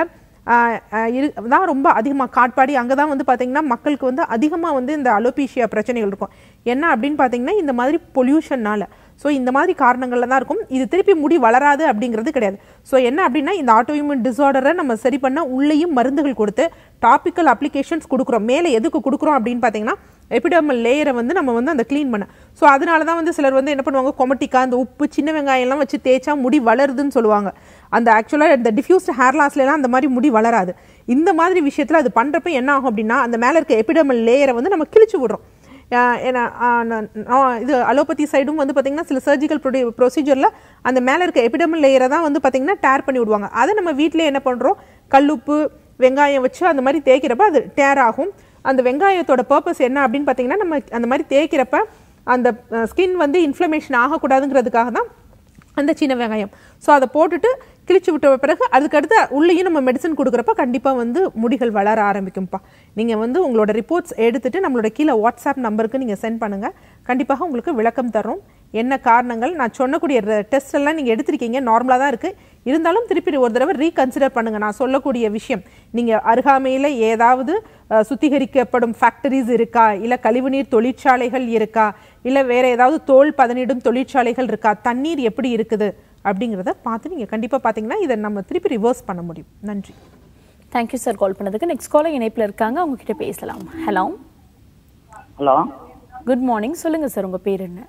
ஆஹ் ஆஹ் இரு தான் ரொம்ப அதிகமாக காட்பாடி அங்கே தான் வந்து பார்த்தீங்கன்னா மக்களுக்கு வந்து அதிகமாக வந்து இந்த அலோபீஷியா பிரச்சனைகள் இருக்கும் என்ன அப்படின்னு பார்த்தீங்கன்னா இந்த மாதிரி பொல்யூஷன்னால ஸோ இந்த மாதிரி காரணங்கள்ல தான் இருக்கும் இது திருப்பி முடி வளராது அப்படிங்கிறது கிடையாது ஸோ என்ன அப்படின்னா இந்த ஆட்டோஇம்யூன் டிசார்டரை நம்ம சரி பண்ண உள்ளேயும் மருந்துகள் கொடுத்து டாபிக்கல் அப்ளிகேஷன்ஸ் கொடுக்குறோம் மேலே எதுக்கு கொடுக்குறோம் அப்படின்னு பார்த்தீங்கன்னா எபிடர்மல் லேயரை வந்து நம்ம வந்து அந்த க்ளீன் பண்ண ஸோ அதனால தான் வந்து சிலர் வந்து என்ன பண்ணுவாங்க கொமட்டிக்கா அந்த உப்பு சின்ன வெங்காயம்லாம் வச்சு தேய்ச்சா முடி வளருதுன்னு சொல்லுவாங்க அந்த ஆக்சுவலாக இந்த டிஃப்யூஸ்ட் ஹேர் லாஸ்லாம் அந்த மாதிரி முடி வளராது இந்த மாதிரி விஷயத்தில் அது பண்ணுறப்ப என்ன ஆகும் அப்படின்னா அந்த மேலே இருக்க எபிடர்மல் லேயரை வந்து நம்ம கிழிச்சு விடுறோம் ஆஹ் ஏன்னா ஆஹ் நான் நான் இது அலோபதி சைடும் வந்து பார்த்தீங்கன்னா சில சர்ஜிக்கல் ப்ரொசீஜரில் அந்த மேலே இருக்க எபிடமல் லேயரை தான் வந்து பார்த்தீங்கன்னா டேர் பண்ணி விடுவாங்க அதை நம்ம வீட்டிலே என்ன பண்ணுறோம் கல்லுப்பு வெங்காயம் வச்சு அந்த மாதிரி தேய்க்கிறப்ப அது டேர் ஆகும் அந்த வெங்காயத்தோட பர்பஸ் என்ன அப்படின்னு பார்த்தீங்கன்னா நம்ம அந்த மாதிரி தேய்க்கிறப்ப அந்த ஸ்கின் வந்து இன்ஃப்ளமேஷன் ஆகக்கூடாதுங்கிறதுக்காக தான் அந்த சின்ன வெங்காயம் ஸோ அதை போட்டுட்டு கிழிச்சு விட்ட பிறகு அதுக்கடுத்து உள்ளேயும் நம்ம மெடிசன் கொடுக்குறப்ப கண்டிப்பாக வந்து முடிகள் வளர ஆரம்பிக்கும்ப்பா நீங்கள் வந்து உங்களோட ரிப்போர்ட்ஸ் எடுத்துட்டு நம்மளோட கீழே வாட்ஸ்அப் நம்பருக்கு நீங்கள் சென்ட் பண்ணுங்கள் கண்டிப்பாக உங்களுக்கு விளக்கம் தரும் என்ன காரணங்கள் நான் சொன்னக்கூடிய டெஸ்ட் எல்லாம் நீங்கள் எடுத்திருக்கீங்க நார்மலாக தான் இருக்குது இருந்தாலும் திருப்பி ஒரு தடவை ரீகன்சிடர் பண்ணுங்கள் நான் சொல்லக்கூடிய விஷயம் நீங்கள் அருகாமையில் ஏதாவது அஹ், சுத்திகரிக்கப்படும் ஃபேக்டரிஸ் இருக்கா இல்லை கழிவுநீர் தொழிற்சாலைகள் இருக்கா இல்லை வேற ஏதாவது தோல் பதனிடும் தொழிற்சாலைகள் இருக்கா தண்ணீர் எப்படி இருக்குது அப்படிங்கிறத பார்த்து நீங்கள் கண்டிப்பாக பார்த்தீங்கன்னா இதை நம்ம திருப்பி ரிவர்ஸ் பண்ண முடியும் நன்றி தேங்க்யூ சார் கால் பண்ணதுக்கு நெக்ஸ்ட் காலர் இணைப்பில் இருக்காங்க அவங்க கிட்ட பேசலாம் ஹலோ ஹலோ குட் மார்னிங் சொல்லுங்க சார் உங்க பேர் என்ன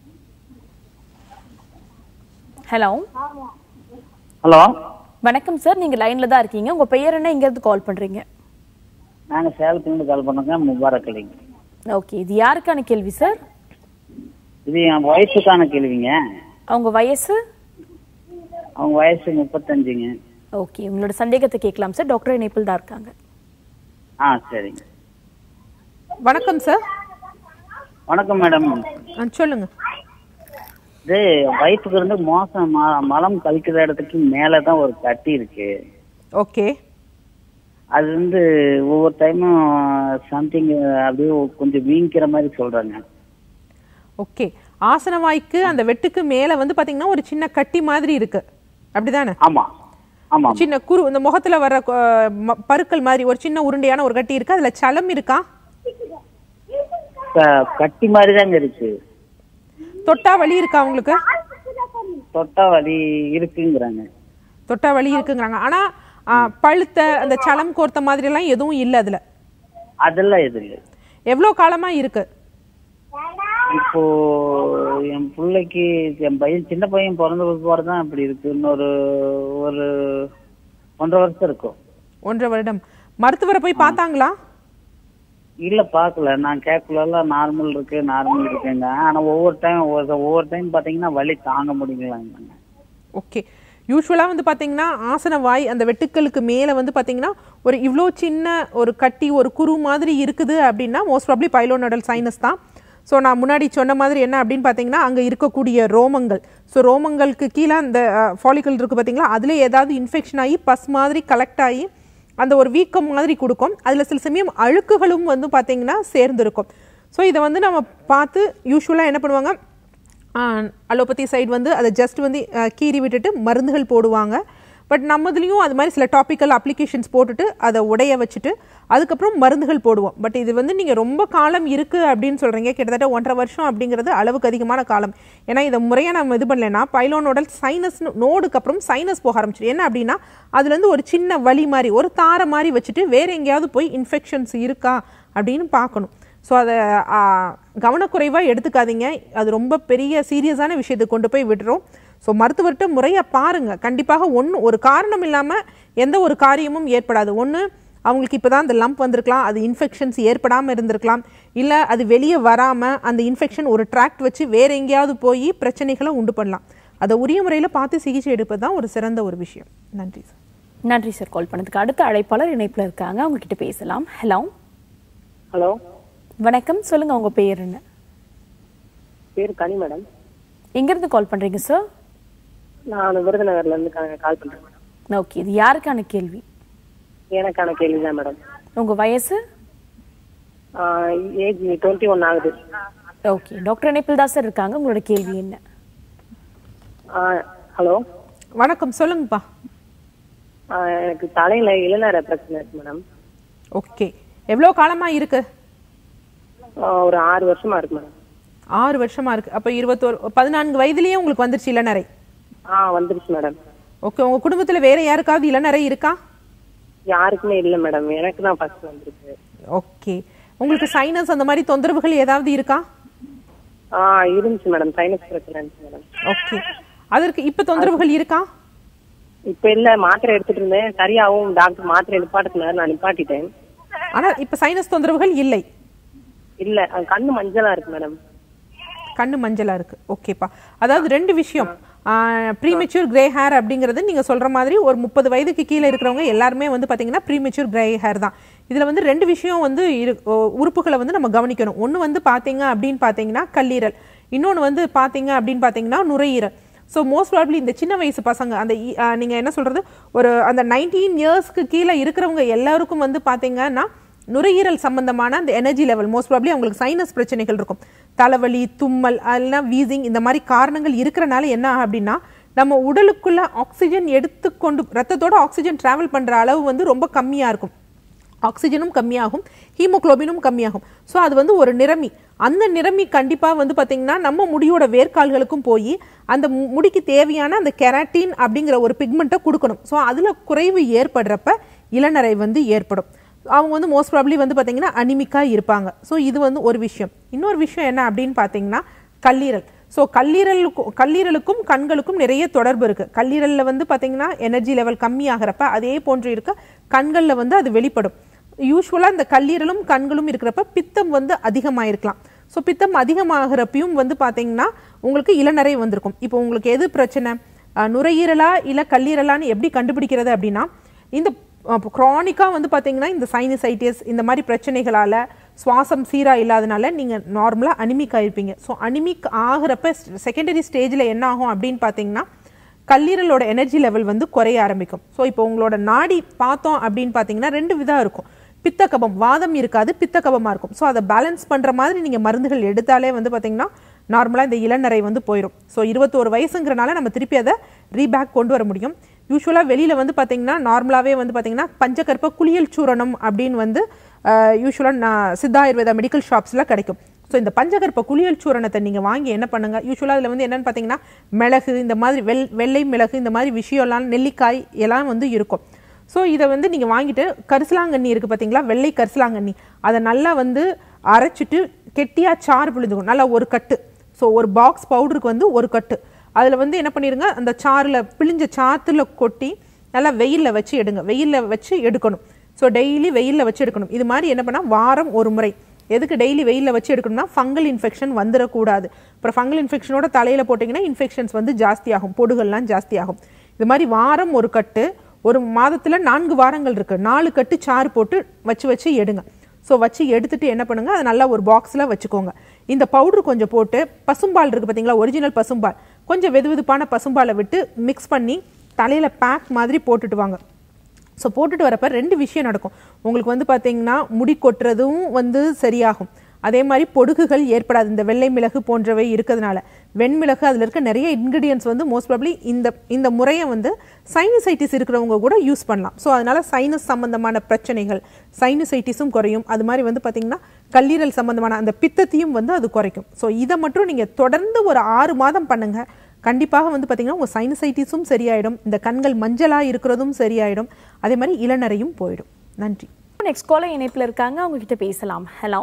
ஹலோ ஹலோ வணக்கம் சார் நீங்க லைன்ல தான் இருக்கீங்க உங்க பெயர் என்ன இங்க இருந்து கால் பண்றீங்க நாங்க சேலத்துலேருந்து கால் பண்ணுறோங்க முபாரக் அலிங்க ஓகே இது யாருக்கான கேள்வி சார் இது என் ஒய்ஃபுக்கான கேள்விங்க அவங்க வயசு அவங்க வயசு முப்பத்தஞ்சுங்க ஓகே உங்களோட சந்தேகத்தை கேட்கலாம் சார் டாக்டர் இணைப்பில் தான் இருக்காங்க ஆ சரிங்க வணக்கம் சார் வணக்கம் மேடம் ஆ சொல்லுங்கள் இது வயிற்றுக்கு இருந்து மோசம் ம- மலம் கழிக்கிற இடத்துக்கு மேலே தான் ஒரு கட்டி இருக்கு ஓகே அது வந்து ஒவ்வொரு டைமும் சம்திங் அப்படியே கொஞ்சம் வீங்கிற மாதிரி சொல்றாங்க ஓகே ஆசனவாய்க்கு அந்த வெட்டுக்கு மேலே வந்து பார்த்தீங்கன்னா ஒரு சின்ன கட்டி மாதிரி இருக்கு அப்படிதானே ஆமா ஆமா சின்ன குரு இந்த முகத்துல வர அஹ், ம- பருக்கள் மாதிரி ஒரு சின்ன உருண்டையான ஒரு கட்டி இருக்கு அதுல சலம் இருக்கா க- கட்டி மாதிரி தாங்க இருக்கு தொட்டா வலி இருக்கா உங்களுக்கு தொட்டா வலி இருக்குங்கிறாங்க தொட்டா வலி இருக்குங்கிறாங்க ஆனா அஹ், பழுத்த அந்த சலம் கோர்த்த மாதிரி எல்லாம் எதுவும் இல்லை அதுல அதெல்லாம் எது இல்லை எவ்வளோ காலமா இருக்கு இப்போ என் பிள்ளைக்கு என் பையன் சின்ன பையன் பிறந்த பிற்பாடு தான் இப்படி இருக்கு இன்னொரு ஒரு ஒன்றரை வருஷம் இருக்கும் ஒன்றரை வருடம் மருத்துவரை போய் பார்த்தாங்களா இல்ல பாக்கல நான் கேட்கல நார்மல் இருக்கு நார்மல் இருக்குங்க ஆனா ஒவ்வொரு டைம் ஒவ்வொரு டைம் பாத்தீங்கன்னா வலி தாங்க முடியலங்க ஓகே யூஸ்வலாக வந்து பார்த்தீங்கன்னா ஆசன வாய் அந்த வெட்டுக்களுக்கு மேலே வந்து பார்த்தீங்கன்னா ஒரு இவ்வளோ சின்ன ஒரு கட்டி ஒரு குரு மாதிரி இருக்குது அப்படின்னா மோஸ்ட் ப்ராப்ளி பைலோனடல் சைனஸ் தான் ஸோ நான் முன்னாடி சொன்ன மாதிரி என்ன அப்படின்னு பார்த்தீங்கன்னா அங்கே இருக்கக்கூடிய ரோமங்கள் ஸோ ரோமங்களுக்கு கீழே அந்த ஃபாலிக்கல் இருக்குது பார்த்தீங்களா அதில் ஏதாவது இன்ஃபெக்ஷன் ஆகி பஸ் மாதிரி கலெக்ட் ஆகி அந்த ஒரு வீக்கம் மாதிரி கொடுக்கும் அதில் சில சமயம் அழுக்குகளும் வந்து பார்த்தீங்கன்னா சேர்ந்துருக்கும் ஸோ இதை வந்து நம்ம பார்த்து யூஸ்வலாக என்ன பண்ணுவாங்க அலோபதி சைடு வந்து அதை ஜஸ்ட் வந்து அஹ், கீறி விட்டுட்டு மருந்துகள் போடுவாங்க பட் நம்மதுலேயும் அது மாதிரி சில டாபிக்கல் அப்ளிகேஷன்ஸ் போட்டுட்டு அதை உடைய வச்சுட்டு அதுக்கப்புறம் மருந்துகள் போடுவோம் பட் இது வந்து நீங்கள் ரொம்ப காலம் இருக்குது அப்படின்னு சொல்கிறீங்க கிட்டத்தட்ட ஒன்றரை வருஷம் அப்படிங்கிறது அளவுக்கு அதிகமான காலம் ஏன்னா இதை முறையாக நம்ம இது பண்ணலைன்னா பைலோனோட சைனஸ் நோடுக்கு அப்புறம் சைனஸ் போக ஆரம்பிச்சிடும் என்ன அப்படின்னா அதுலேருந்து ஒரு சின்ன வலி மாதிரி ஒரு தாரை மாதிரி வச்சுட்டு வேற எங்கேயாவது போய் இன்ஃபெக்ஷன்ஸ் இருக்கா அப்படின்னு பார்க்கணும் ஸோ அதை கவனக்குறைவாக எடுத்துக்காதீங்க அது ரொம்ப பெரிய சீரியஸான விஷயத்தை கொண்டு போய் விடுறோம் ஸோ மருத்துவர்கிட்ட முறையாக பாருங்கள் கண்டிப்பாக ஒன்று ஒரு காரணம் இல்லாமல் எந்த ஒரு காரியமும் ஏற்படாது ஒன்று அவங்களுக்கு இப்போ தான் அந்த லம்ப் வந்திருக்கலாம் அது இன்ஃபெக்ஷன்ஸ் ஏற்படாமல் இருந்திருக்கலாம் இல்லை அது வெளியே வராமல் அந்த இன்ஃபெக்ஷன் ஒரு ட்ராக்ட் வச்சு வேற எங்கேயாவது போய் பிரச்சனைகளை உண்டு பண்ணலாம் அதை உரிய முறையில் பார்த்து சிகிச்சை எடுப்பது தான் ஒரு சிறந்த ஒரு விஷயம் நன்றி சார் நன்றி சார் கால் பண்ணதுக்கு அடுத்த அழைப்பாளர் இணைப்பில் இருக்காங்க அவங்க கிட்ட பேசலாம் ஹலோ ஹலோ வணக்கம் சொல்லுங்க உங்க பேர் என்ன பேர் கனி மேடம் எங்கிருந்து கால் பண்றீங்க சார் நான் விருதுநகர்ல இருந்து கா- கால் பண்றேன் மேடம் ஓகே இது யாருக்கான கேள்வி எனக்கான கேள்வி தான் மேடம் உங்க வயசு ஏஜ் டுவெண்ட்டி ஒன் ஆகுது ஓகே டாக்டர் இணைப்பில் தான் சார் இருக்காங்க உங்களோட கேள்வி என்ன ஹலோ வணக்கம் சொல்லுங்கப்பா ஆ, எனக்கு தலையில இளநர பிரச்சனை இருக்கு மேடம் ஓகே எவ்வளோ காலமா இருக்கு ஆ, ஒரு ஆறு வருஷமா இருக்கு மேடம் ஆறு வருஷமா இருக்கு அப்போ இருபத்தோரு பதினான்கு வயதுலயே உங்களுக்கு வந்துருச்சு இளநரை ஆ வந்துருச்சு மேடம் ஓகே உங்க குடும்பத்துல வேற யாருக்காவது இளநரை இருக்கா யாருக்குமே இல்லை மேடம் எனக்கு தான் ஃபர்ஸ்ட் வந்திருக்கு ஓகே உங்களுக்கு சைனஸ் அந்த மாதிரி தொந்தரவுகள் ஏதாவது இருக்கா ஆ இருந்துச்சு மேடம் சைனஸ் பிரச்சனை இருந்துச்சு மேடம் ஓகே அதற்கு இப்ப தொந்தரவுகள் இருக்கா இப்ப இல்ல மாத்திரை எடுத்துட்டு இருந்தேன் சரியாவும் டாக்டர் மாத்திரை நிப்பாட்டுனாரு நான் நிப்பாட்டிட்டேன் ஆனா இப்ப சைனஸ் தொந்தரவுகள் இல்லை இல்ல அது கண்ணு மஞ்சளா இருக்கு மேடம் கண்ணு மஞ்சளா இருக்கு ஓகேப்பா அதாவது ரெண்டு விஷயம் ப்ரீமெச்சூர் கிரே ஹேர் அப்படிங்கிறது நீங்க சொல்ற மாதிரி ஒரு முப்பது வயதுக்கு கீழே இருக்கிறவங்க எல்லாருமே வந்து பாத்தீங்கன்னா ப்ரீமெச்சூர் கிரே ஹேர் தான் இதுல வந்து ரெண்டு விஷயம் வந்து இரு- ஓ- உறுப்புகளை வந்து நம்ம கவனிக்கணும் ஒண்ணு வந்து பாத்தீங்க அப்படின்னு பாத்தீங்கன்னா கல்லீரல் இன்னொன்னு வந்து பாத்தீங்க அப்படின்னு பாத்தீங்கன்னா நுரையீரல் ஸோ மோஸ்ட் ப்ராப்ளி இந்த சின்ன வயசு பசங்க அந்த இ- ஆ, நீங்க என்ன சொல்றது ஒரு அந்த நைன்டீன் இயர்ஸ்க்கு கீழே இருக்கிறவங்க எல்லாருக்கும் வந்து பாத்தீங்கன்னா நுரையீரல் சம்பந்தமான அந்த எனர்ஜி லெவல் மோஸ்ட் ப்ராப்ளி அவங்களுக்கு சைனஸ் பிரச்சனைகள் இருக்கும் தலைவலி தும்மல் அதெல்லாம் வீசிங் இந்த மாதிரி காரணங்கள் இருக்கிறனால என்ன ஆகும் அப்படின்னா நம்ம உடலுக்குள்ள ஆக்சிஜன் எடுத்துக்கொண்டு ரத்தத்தோட ஆக்சிஜன் டிராவல் பண்ற அளவு வந்து ரொம்ப கம்மியா இருக்கும் ஆக்சிஜனும் கம்மியாகும் ஹீமோகுளோபினும் கம்மியாகும் ஸோ அது வந்து ஒரு நிறமி அந்த நிறமி கண்டிப்பாக வந்து பார்த்தீங்கன்னா நம்ம முடியோட வேர்க்கால்களுக்கும் போய் அந்த மு- முடிக்கு தேவையான அந்த கெராட்டின் அப்படிங்கிற ஒரு பிக்மெண்ட்டை கொடுக்கணும் ஸோ அதில் குறைவு ஏற்படுறப்ப இளநரை வந்து ஏற்படும் அவங்க வந்து மோஸ்ட் ப்ராப்ளி வந்து பார்த்தீங்கன்னா அனிமிக்காக இருப்பாங்க ஸோ இது வந்து ஒரு விஷயம் இன்னொரு விஷயம் என்ன அப்படின்னு பார்த்தீங்கன்னா கல்லீரல் ஸோ கல்லீரலுக்கும் கல்லீரலுக்கும் கண்களுக்கும் நிறைய தொடர்பு இருக்கு கல்லீரலில் வந்து பார்த்தீங்கன்னா எனர்ஜி லெவல் கம்மியாகிறப்ப அதே போன்று இருக்க கண்களில் வந்து அது வெளிப்படும் யூஸ்வலாக இந்த கல்லீரலும் கண்களும் இருக்கிறப்ப பித்தம் வந்து அதிகமாயிருக்கலாம் ஸோ பித்தம் அதிகமாகிறப்பையும் வந்து பார்த்தீங்கன்னா உங்களுக்கு இளநரை வந்திருக்கும் இப்போ உங்களுக்கு எது பிரச்சனை அஹ், நுரையீரலா இல்லை கல்லீரலான்னு எப்படி கண்டுபிடிக்கிறது அப்படின்னா இந்த க்ரானிக்காக வந்து பார்த்தீங்கன்னா இந்த சைனசைட்டிஸ் இந்த மாதிரி பிரச்சனைகளால் சுவாசம் சீராக இல்லாதனால நீங்கள் நார்மலாக அனிமிக் ஆயிருப்பீங்க ஸோ அனிமிக் ஆகிறப்ப செகண்டரி ஸ்டேஜில் என்ன ஆகும் அப்படின்னு பார்த்தீங்கன்னா கல்லீரலோட எனர்ஜி லெவல் வந்து குறைய ஆரம்பிக்கும் ஸோ இப்போ உங்களோட நாடி பார்த்தோம் அப்படின்னு பார்த்தீங்கன்னா ரெண்டு விதம் இருக்கும் பித்தக்கபம் வாதம் இருக்காது பித்தக்கபமாக இருக்கும் ஸோ அதை பேலன்ஸ் பண்ணுற மாதிரி நீங்கள் மருந்துகள் எடுத்தாலே வந்து பார்த்தீங்கன்னா நார்மலாக இந்த இளநரை வந்து போயிடும் ஸோ இருபத்தோரு வயசுங்கிறனால நம்ம திருப்பி அதை ரீபேக் கொண்டு வர முடியும் யூஸ்வலாக வெளியில் வந்து பார்த்தீங்கன்னா நார்மலாகவே வந்து பார்த்தீங்கன்னா பஞ்சகற்ப குளியல் சூரணம் அப்படின்னு வந்து யூஸ்வலாக நான் சித்தா ஆயுர்வேதா மெடிக்கல் ஷாப்ஸில் கிடைக்கும் ஸோ இந்த பஞ்சகற்ப குளியல் சூரணத்தை நீங்கள் வாங்கி என்ன பண்ணுங்க யூஸ்வலாக அதில் வந்து என்னன்னு பார்த்தீங்கன்னா மிளகு இந்த மாதிரி வெள் வெள்ளை மிளகு இந்த மாதிரி விஷயம்லாம் நெல்லிக்காய் எல்லாம் வந்து இருக்கும் ஸோ இதை வந்து நீங்கள் வாங்கிட்டு கரிசலாங்கண்ணி இருக்குது பார்த்தீங்களா வெள்ளை கரிசலாங்கண்ணி அதை நல்லா வந்து அரைச்சிட்டு கெட்டியாக சாறு பிழிஞ்சுக்கும் நல்லா ஒரு கட்டு ஸோ ஒரு பாக்ஸ் பவுடருக்கு வந்து ஒரு கட்டு அதில் வந்து என்ன பண்ணிடுங்க அந்த சாறில் பிழிஞ்ச சாத்துல கொட்டி நல்லா வெயிலில் வச்சு எடுங்க வெயிலில் வச்சு எடுக்கணும் ஸோ டெய்லி வெயிலில் வச்சு எடுக்கணும் இது மாதிரி என்ன பண்ணால் வாரம் ஒரு முறை எதுக்கு டெய்லி வெயிலில் வச்சு எடுக்கணும்னா ஃபங்கல் இன்ஃபெக்ஷன் வந்துடக்கூடாது அப்புறம் ஃபங்கல் இன்ஃபெக்ஷனோட தலையில் போட்டிங்கன்னா இன்ஃபெக்ஷன்ஸ் வந்து ஜாஸ்தியாகும் பொடுகள்லாம் ஜாஸ்தியாகும் இது மாதிரி வாரம் ஒரு கட்டு ஒரு மாதத்தில் நான்கு வாரங்கள் இருக்குது நாலு கட்டு சாறு போட்டு வச்சு வச்சு எடுங்க ஸோ வச்சு எடுத்துட்டு என்ன பண்ணுங்க அதை நல்லா ஒரு பாக்ஸில் வச்சுக்கோங்க இந்த பவுடர் கொஞ்சம் போட்டு பசும்பால் இருக்குது பார்த்தீங்களா ஒரிஜினல் பசும்பால் கொஞ்சம் வெதுவெதுப்பான பசும்பாலை விட்டு மிக்ஸ் பண்ணி தலையில் பேக் மாதிரி போட்டுட்டு வாங்க ஸோ போட்டுட்டு வரப்ப ரெண்டு விஷயம் நடக்கும் உங்களுக்கு வந்து பார்த்தீங்கன்னா முடி கொட்டுறதும் வந்து சரியாகும் அதே மாதிரி பொடுகுகள் ஏற்படாது இந்த வெள்ளை மிளகு போன்றவை இருக்கிறதுனால வெண்மிளகு அதில் இருக்க நிறைய இன்கிரீடியன்ஸ் வந்து மோஸ்ட் ப்ராப்ளி இந்த இந்த முறையை வந்து சைனசைட்டிஸ் இருக்கிறவங்க கூட யூஸ் பண்ணலாம் ஸோ அதனால சைனஸ் சம்பந்தமான பிரச்சனைகள் சைனசைட்டிஸும் குறையும் அது மாதிரி வந்து பார்த்தீங்கன்னா கல்லீரல் சம்பந்தமான அந்த பித்தத்தையும் வந்து அது குறைக்கும் ஸோ இதை மட்டும் நீங்கள் தொடர்ந்து ஒரு ஆறு மாதம் பண்ணுங்க கண்டிப்பாக வந்து பார்த்தீங்கன்னா உங்கள் சைனசைட்டிஸும் சரியாயிடும் இந்த கண்கள் மஞ்சளாக இருக்கிறதும் சரியாயிடும் அதே மாதிரி இளநரையும் போயிடும் நன்றி நெக்ஸ்ட் காலர் இணைப்புல இருக்காங்க அவங்க கிட்ட பேசலாம் hello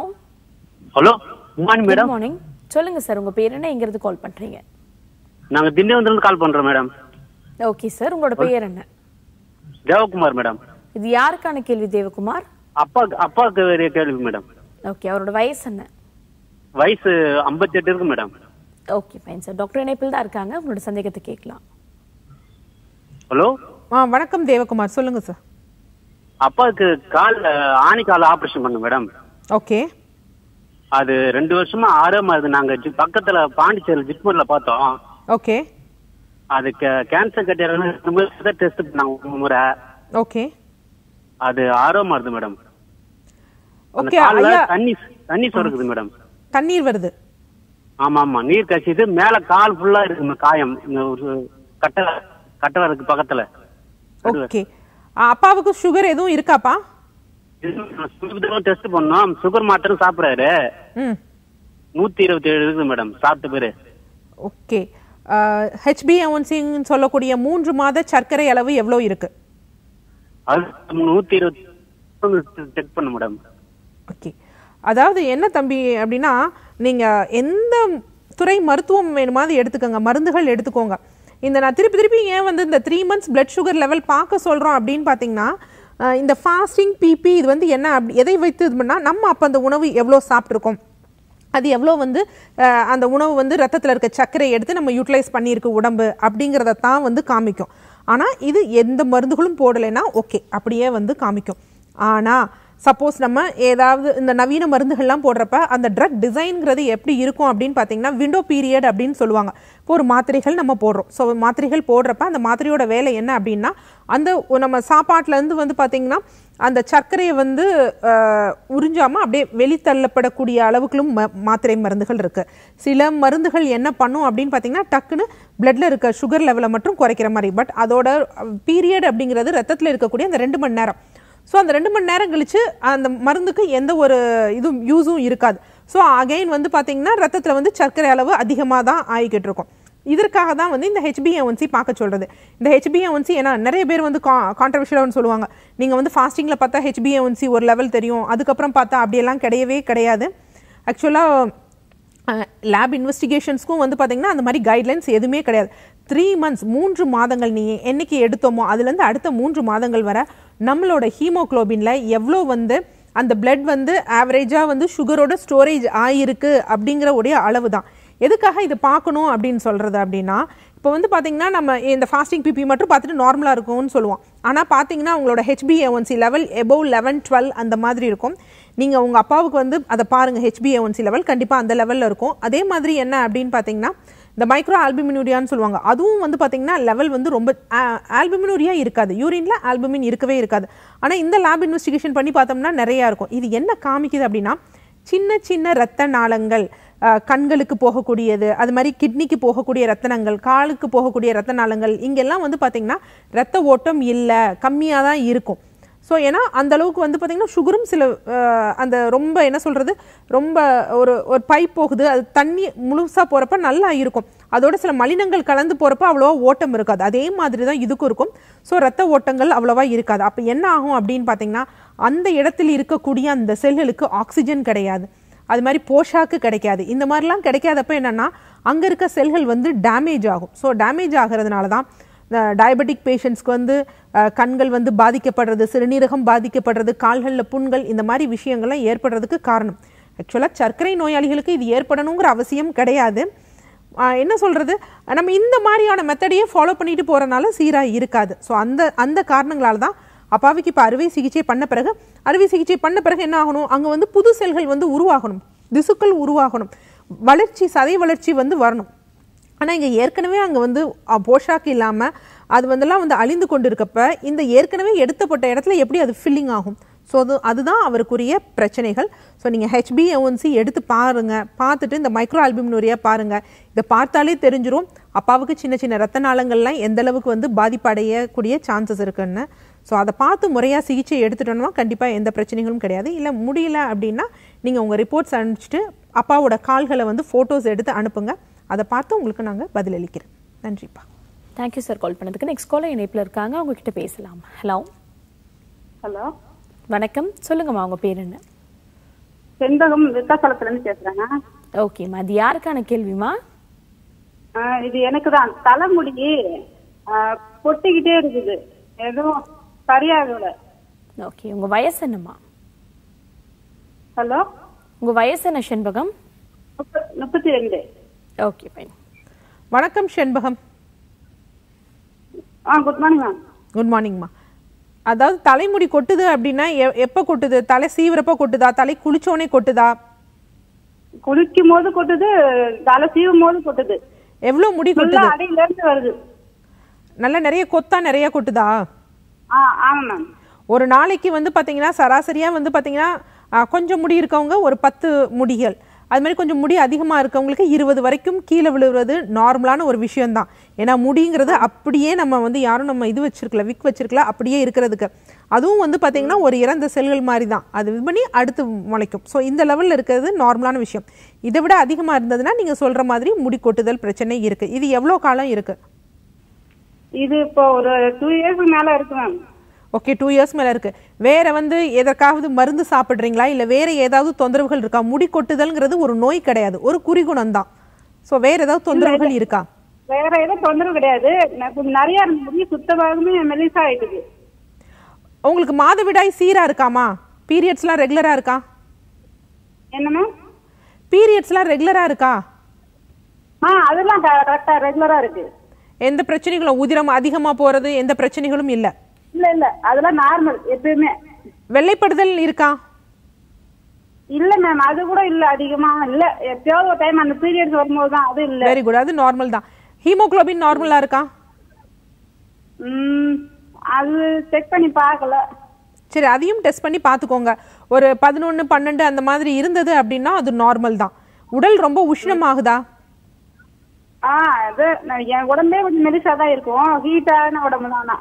hello good morning good madam morning சொல்லுங்க சார் உங்க பேர் என்ன எங்க இருந்து கால் பண்றீங்க நாங்க திண்டிவனத்துல இருந்து கால் பண்றோம் மேடம் ஓகே சார் உங்களோட பெயர் என்ன தேவகுமார் மேடம் இது யாருக்கான கேள்வி தேவகுமார் அப்பாக்கு அப்பாவுக்கு வேற கேள்வி மேடம் ஓகே அவரோட வயசு என்ன வயசு 58 இருக்கு madam okay fine sir doctor இணைப்பில் தான் இருக்காங்க உங்களோட சந்தேகத்தை கேட்கலாம் ஹலோ ஆ வணக்கம் தேவகுமார் சொல்லுங்க சார் அப்பாவுக்கு கால் ஆணி கால் ஆபரேஷன் பண்ண மேடம் ஓகே அது ரெண்டு வருஷமா ஆறாம அது நாங்க ஜி- பக்கத்துல பாண்டிச்சேரி ஜிப்மர்ல பார்த்தோம் ஓகே அது கேன்சர் கட்டியாரம் டெஸ்ட் பண்ணாங்க ஒரு முறை ஓகே அது ஆரோமா வருது மேடம் அந்த ஓகே கால்ல ஐயா தண்ணி தண்ணி சொருக்குது மேடம் தண்ணீர் வருது ஆமா ஆமா நீர் கசிது மேல கால் ஃபுல்லா இருக்கு இந்த காயம் இந்த ஒரு கட்டை கட்டை இருக்கு பக்கத்துல ஓகே ஆ, அப்பாவுக்கு சுகர் எதுவும் இருக்காப்பா சுகர் டெஸ்ட் பண்ணோம் சுகர் மாத்திரம் சாப்பிடுறாரு ம் நூத்தி இருபத்தி ஏழு இருக்குது மேடம் சாப்பிட்ட பேரு ஓகே ஹெச்பிஏஒன்சின்னு சொல்லக்கூடிய மூன்று மாத சர்க்கரை அளவு எவ்வளோ இருக்கு அது நூத்தி இருபத்தி செக் பண்ண மேடம் ஓகே அதாவது என்ன தம்பி அப்படின்னா நீங்க எந்த துறை மருத்துவம் வேணுமா அதை எடுத்துக்கோங்க மருந்துகள் எடுத்துக்கோங்க இந்த நான் திருப்பி திருப்பி ஏன் வந்து இந்த three months blood sugar level பார்க்க சொல்றோம் அப்படின்னு பார்த்தீங்கன்னா அஹ், இந்த ஃபாஸ்டிங் பிபி இது வந்து என்ன அப்படி எதை வைத்து இது பண்ணால் நம்ம அப்போ அந்த உணவு எவ்வளோ சாப்பிட்ருக்கோம் அது எவ்வளோ வந்து அஹ், அந்த உணவு வந்து ரத்தத்தில் இருக்க சர்க்கரை எடுத்து நம்ம யூட்டிலைஸ் பண்ணியிருக்கு உடம்பு அப்படிங்கிறத தான் வந்து காமிக்கும் ஆனால் இது எந்த மருந்துகளும் போடலைன்னா ஓகே அப்படியே வந்து காமிக்கும் ஆனால் சப்போஸ் நம்ம ஏதாவது இந்த நவீன மருந்துகள்லாம் போடுறப்ப அந்த ட்ரக் டிசைன்ங்கிறது எப்படி இருக்கும் அப்படின்னு பார்த்தீங்கன்னா விண்டோ பீரியட் அப்படின்னு சொல்லுவாங்க இப்போ ஒரு மாத்திரைகள் நம்ம போடுறோம் ஸோ மாத்திரைகள் போடுறப்ப அந்த மாத்திரையோட வேலை என்ன அப்படின்னா அந்த ஒ- நம்ம சாப்பாட்டுலேருந்து வந்து பார்த்தீங்கன்னா அந்த சர்க்கரையை வந்து அஹ், உறிஞ்சாம அப்படியே வெளித்தள்ளப்படக்கூடிய அளவுக்குள்ளும் ம மாத்திரை மருந்துகள் இருக்கு சில மருந்துகள் என்ன பண்ணும் அப்படின்னு பார்த்தீங்கன்னா டக்குன்னு பிளட்ல இருக்க சுகர் லெவலை மட்டும் குறைக்கிற மாதிரி பட் அதோட பீரியட் அப்படிங்கிறது ரத்தத்தில் இருக்கக்கூடிய அந்த ரெண்டு மணி நேரம் ஸோ அந்த ரெண்டு மணி நேரம் கழிச்சு அந்த மருந்துக்கு எந்த ஒரு இதுவும் யூஸும் இருக்காது ஸோ அகைன் வந்து பார்த்தீங்கன்னா ரத்தத்தில் வந்து சர்க்கரை அளவு அதிகமாக தான் ஆகிக்கிட்டு இருக்கும் இதற்காக தான் வந்து இந்த ஹெச்பிஏஒன்சி பார்க்க சொல்கிறது இந்த ஹெச்பிஏஒன்சி ஏன்னா நிறைய பேர் வந்து கா கான்ட்ரவர்ஷியலாக சொல்லுவாங்க நீங்கள் வந்து ஃபாஸ்டிங்கில் பார்த்தா ஹெச்பிஏஒன்சி ஒரு லெவல் தெரியும் அதுக்கப்புறம் பார்த்தா அப்படியெல்லாம் கிடையவே கிடையாது ஆக்சுவலாக லேப் இன்வெஸ்டிகேஷன்ஸ்க்கும் வந்து பார்த்தீங்கன்னா அந்த மாதிரி கைட்லைன்ஸ் எதுவுமே கிடையாது த்ரீ மந்த்ஸ் மூன்று மாதங்கள் நீங்கள் என்னைக்கு எடுத்தோமோ அதுலேருந்து அடுத்த மூன்று மாதங்கள் வர நம்மளோட ஹீமோக்ளோபினில் எவ்வளோ வந்து அந்த பிளட் வந்து ஆவரேஜாக வந்து சுகரோட ஸ்டோரேஜ் ஆகிருக்கு அப்படிங்கிற உடைய அளவு தான் எதுக்காக இது பார்க்கணும் அப்படின்னு சொல்கிறது அப்படின்னா இப்போ வந்து பார்த்தீங்கன்னா நம்ம இந்த ஃபாஸ்டிங் பிபி மட்டும் பார்த்துட்டு நார்மலாக இருக்கும்னு சொல்லுவோம் ஆனால் பார்த்தீங்கன்னா உங்களோட ஹெச்பிஏஒன்சி லெவல் எபோவ் லெவன் டுவெல் அந்த மாதிரி இருக்கும் நீங்கள் உங்கள் அப்பாவுக்கு வந்து அதை பாருங்கள் ஹெச்பிஏஒன்சி லெவல் கண்டிப்பாக அந்த லெவலில் இருக்கும் அதே மாதிரி என்ன அப்படின்னு பார்த்தீங்கன்னா இந்த மைக்ரோ ஆல்புமினூரியான்னு சொல்லுவாங்க அதுவும் வந்து பார்த்தீங்கன்னா லெவல் வந்து ரொம்ப ஆல்புமினூரியா இருக்காது யூரின்ல ஆல்புமின் இருக்கவே இருக்காது ஆனால் இந்த லேப் இன்வெஸ்டிகேஷன் பண்ணி பார்த்தோம்னா நிறையா இருக்கும் இது என்ன காமிக்குது அப்படின்னா சின்ன சின்ன இரத்த நாளங்கள் அஹ், கண்களுக்கு போகக்கூடியது அது மாதிரி கிட்னிக்கு போகக்கூடிய ரத்தனங்கள் காலுக்கு போகக்கூடிய ரத்த நாளங்கள் இங்கெல்லாம் வந்து பார்த்தீங்கன்னா ரத்த ஓட்டம் இல்லை கம்மியாக தான் இருக்கும் ஸோ ஏன்னா அந்த அளவுக்கு வந்து பார்த்தீங்கன்னா சுகரும் சில அஹ், அந்த ரொம்ப என்ன சொல்கிறது ரொம்ப ஒரு ஒரு பைப் போகுது அது தண்ணி முழுசாக போகிறப்ப நல்லா இருக்கும் அதோட சில மலினங்கள் கலந்து போகிறப்ப அவ்வளோவா ஓட்டம் இருக்காது அதே மாதிரி தான் இதுக்கும் இருக்கும் ஸோ ரத்த ஓட்டங்கள் அவ்வளோவா இருக்காது அப்போ என்ன ஆகும் அப்படின்னு பார்த்தீங்கன்னா அந்த இடத்தில் இருக்கக்கூடிய அந்த செல்களுக்கு ஆக்சிஜன் கிடையாது அது மாதிரி போஷாக்கு கிடைக்காது இந்த மாதிரிலாம் கிடைக்காதப்ப என்னன்னா அங்கே இருக்க செல்கள் வந்து டேமேஜ் ஆகும் ஸோ டேமேஜ் ஆகிறதுனால தான் டயபெட்டிக் பேஷண்ட்ஸ்க்கு வந்து அஹ், கண்கள் வந்து பாதிக்கப்படுறது சிறுநீரகம் பாதிக்கப்படுறது கால்களில் புண்கள் இந்த மாதிரி விஷயங்கள்லாம் ஏற்படுறதுக்கு காரணம் ஆக்சுவலாக சர்க்கரை நோயாளிகளுக்கு இது ஏற்படணுங்கிற அவசியம் கிடையாது ஆஹ் என்ன சொல்கிறது நம்ம இந்த மாதிரியான மெத்தடையே ஃபாலோ பண்ணிட்டு போகிறனால சீராக இருக்காது ஸோ அந்த அந்த காரணங்களால தான் அப்பாவுக்கு இப்போ அறுவை சிகிச்சை பண்ண பிறகு அறுவை சிகிச்சை பண்ண பிறகு என்ன ஆகணும் அங்கே வந்து புது செல்கள் வந்து உருவாகணும் திசுக்கள் உருவாகணும் வளர்ச்சி சதை வளர்ச்சி வந்து வரணும் ஆனால் இங்கே ஏற்கனவே அங்கே வந்து அ, போஷாக்கு இல்லாமல் அது வந்துலாம் வந்து அழிந்து கொண்டு இருக்கப்ப இந்த ஏற்கனவே எடுத்தப்பட்ட இடத்துல எப்படி அது ஃபில்லிங் ஆகும் ஸோ அது அதுதான் அவருக்குரிய பிரச்சனைகள் ஸோ நீங்கள் ஹெச்பிஏஒன்சி எடுத்து பாருங்க பார்த்துட்டு இந்த மைக்ரோ ஆல்பிமினோரியா பாருங்க இதை பார்த்தாலே தெரிஞ்சிரும் அப்பாவுக்கு சின்ன சின்ன ரத்த நாளங்கள்லாம் எந்த அளவுக்கு வந்து பாதிப்படையக்கூடிய சான்சஸ் இருக்குன்னு ஸோ அதை பார்த்து முறையாக சிகிச்சை எடுத்துட்டோம்னா கண்டிப்பாக எந்த பிரச்சனைகளும் கிடையாது இல்லை முடியல அப்படின்னா நீங்கள் உங்கள் ரிப்போர்ட்ஸ் அனுப்பிச்சிட்டு அப்பாவோட கால்களை வந்து ஃபோட்டோஸ் எடுத்து அனுப்புங்க அதை பார்த்து உங்களுக்கு நாங்கள் பதிலளிக்கிறேன் நன்றிப்பா தேங்க்யூ சார் கால் பண்ணதுக்கு நெக்ஸ்ட் காலர் இணைப்பில் இருக்காங்க அவங்க கிட்ட பேசலாம் ஹலோ ஹலோ வணக்கம் சொல்லுங்கம்மா உங்க பேர் என்ன செண்பகம் விருத்தாசலத்துல இருந்து பேசுறேங்க ஓகேம்மா அது யாருக்கான கேள்விமா ஆஹ் இது எனக்கு தான் தலைமுடி ஆஹ் கொட்டிக்கிட்டே இருக்குது எதுவும் சரியாகல ஓகே உங்க வயசு என்னம்மா ஹலோ உங்க வயசு என்ன செண்பகம் முப்ப- முப்பத்தி ரெண்டு ஓகே ஃபைன் வணக்கம் செண்பகம் ஆ குட் மார்னிங் மேம் குட் மார்னிங்மா அதாவது தலைமுடி கொட்டுது அப்படின்னா எ- எப்போ கொட்டுது தலை சீவிரப்ப கொட்டுதா தலை குளிச்சோனே கொட்டுதா குளிக்கும் போது கொட்டுது தலை சீவும் போது கொட்டுது எவ்வளோ முடி நல்லா கொட்டுது அடியில இருந்து வருது நல்லா நிறைய கொத்தா நிறைய கொட்டுதா ஆ ஆமா மேம் ஒரு நாளைக்கு வந்து பார்த்தீங்கன்னா சராசரியாக வந்து பார்த்தீங்கன்னா ஆ, கொஞ்சம் முடி இருக்கவங்க ஒரு பத்து முடிகள் அது மாதிரி கொஞ்சம் முடி அதிகமாக இருக்கவங்களுக்கு இருபது வரைக்கும் கீழே விழுவது நார்மலான ஒரு விஷயம்தான் ஏன்னா முடிங்கிறது அப்படியே நம்ம வந்து யாரும் நம்ம இது வச்சிருக்கல விக் வச்சிருக்கல அப்படியே இருக்கிறதுக்கு அதுவும் வந்து பார்த்தீங்கன்னா ஒரு இறந்த செல்கள் மாதிரி தான் அது இது பண்ணி அடுத்து முளைக்கும் ஸோ இந்த லெவலில் இருக்கிறது நார்மலான விஷயம் இதை விட அதிகமாக இருந்ததுன்னா நீங்கள் சொல்கிற மாதிரி முடி கொட்டுதல் பிரச்சனை இருக்குது இது எவ்வளோ காலம் இருக்குது இது இப்போ ஒரு டூ இயர்ஸ்க்கு மேல இருக்கு மேம் ஓகே டூ இயர்ஸ் மேலே இருக்குது வேற வந்து எதற்காவது மருந்து சாப்பிட்றீங்களா இல்லை வேற ஏதாவது தொந்தரவுகள் இருக்கா முடி கொட்டுதல்ங்கிறது ஒரு நோய் கிடையாது ஒரு குறிகுணம் தான் ஸோ வேற ஏதாவது தொந்தரவுகள் இருக்கா வேற எதுவும் தொந்தரவு கிடையாது நான் கொஞ்சம் நிறைய இருந்து முடி சுத்தமாகவே மெலிசா ஆயிட்டுது உங்களுக்கு மாதவிடாய் சீராக இருக்காமா பீரியட்ஸ்லாம் ரெகுலராக இருக்கா என்ன மேம் பீரியட்ஸ்லாம் ரெகுலராக இருக்கா ஆ அதெல்லாம் கரெக்டா ரெகுலரா இருக்கு எந்த பிரச்சனைகளும் உதிரம் அதிகமாக போகிறது எந்த பிரச்சனைகளும் இல்லை இல்ல இல்ல அதெல்லாம் நார்மல் எப்பயுமே வெள்ளைப்படுதல் இருக்கா இல்ல மேம் அது கூட இல்ல அதிகமா இல்ல எப்பயாவது ஒரு டைம் அந்த பீரியட்ஸ் வரும்போது தான் அது இல்ல வெரி குட் அது நார்மல் தான் ஹீமோகுளோபின் நார்மலாக இருக்கா ம் அது செக் பண்ணி பார்க்கல சரி அதையும் டெஸ்ட் பண்ணி பார்த்துக்கோங்க ஒரு பதினொன்று பன்னெண்டு அந்த மாதிரி இருந்தது அப்படின்னா அது நார்மல் தான் உடல் ரொம்ப உஷ்ணமாகுதா ஆ அது நான் என் உடம்பே கொஞ்சம் மெலிசா தான் இருக்கும் ஹீட்டான உடம்பு தானா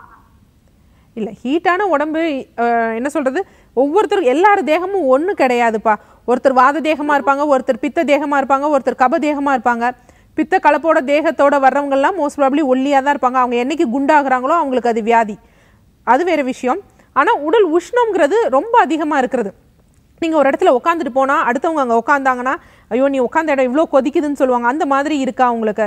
இல்லை ஹீட்டான உடம்பு அஹ், என்ன சொல்கிறது ஒவ்வொருத்தரும் எல்லார் தேகமும் ஒன்று கிடையாதுப்பா ஒருத்தர் வாத தேகமாக இருப்பாங்க ஒருத்தர் பித்த தேகமாக இருப்பாங்க ஒருத்தர் கப தேகமாக இருப்பாங்க பித்த கலப்போட தேகத்தோட வர்றவங்கெல்லாம் மோஸ்ட் ப்ராப்ளி ஒல்லியாக தான் இருப்பாங்க அவங்க என்னைக்கு குண்டாகிறாங்களோ அவங்களுக்கு அது வியாதி அது வேற விஷயம் ஆனால் உடல் உஷ்ணம்ங்கிறது ரொம்ப அதிகமாக இருக்கிறது நீங்கள் ஒரு இடத்துல உட்காந்துட்டு போனால் அடுத்தவங்க அங்கே உட்காந்தாங்கன்னா ஐயோ நீ உட்காந்த இடம் இவ்வளோ கொதிக்குதுன்னு சொல்லுவாங்க அந்த மாதிரி இருக்கா உங்களுக்கு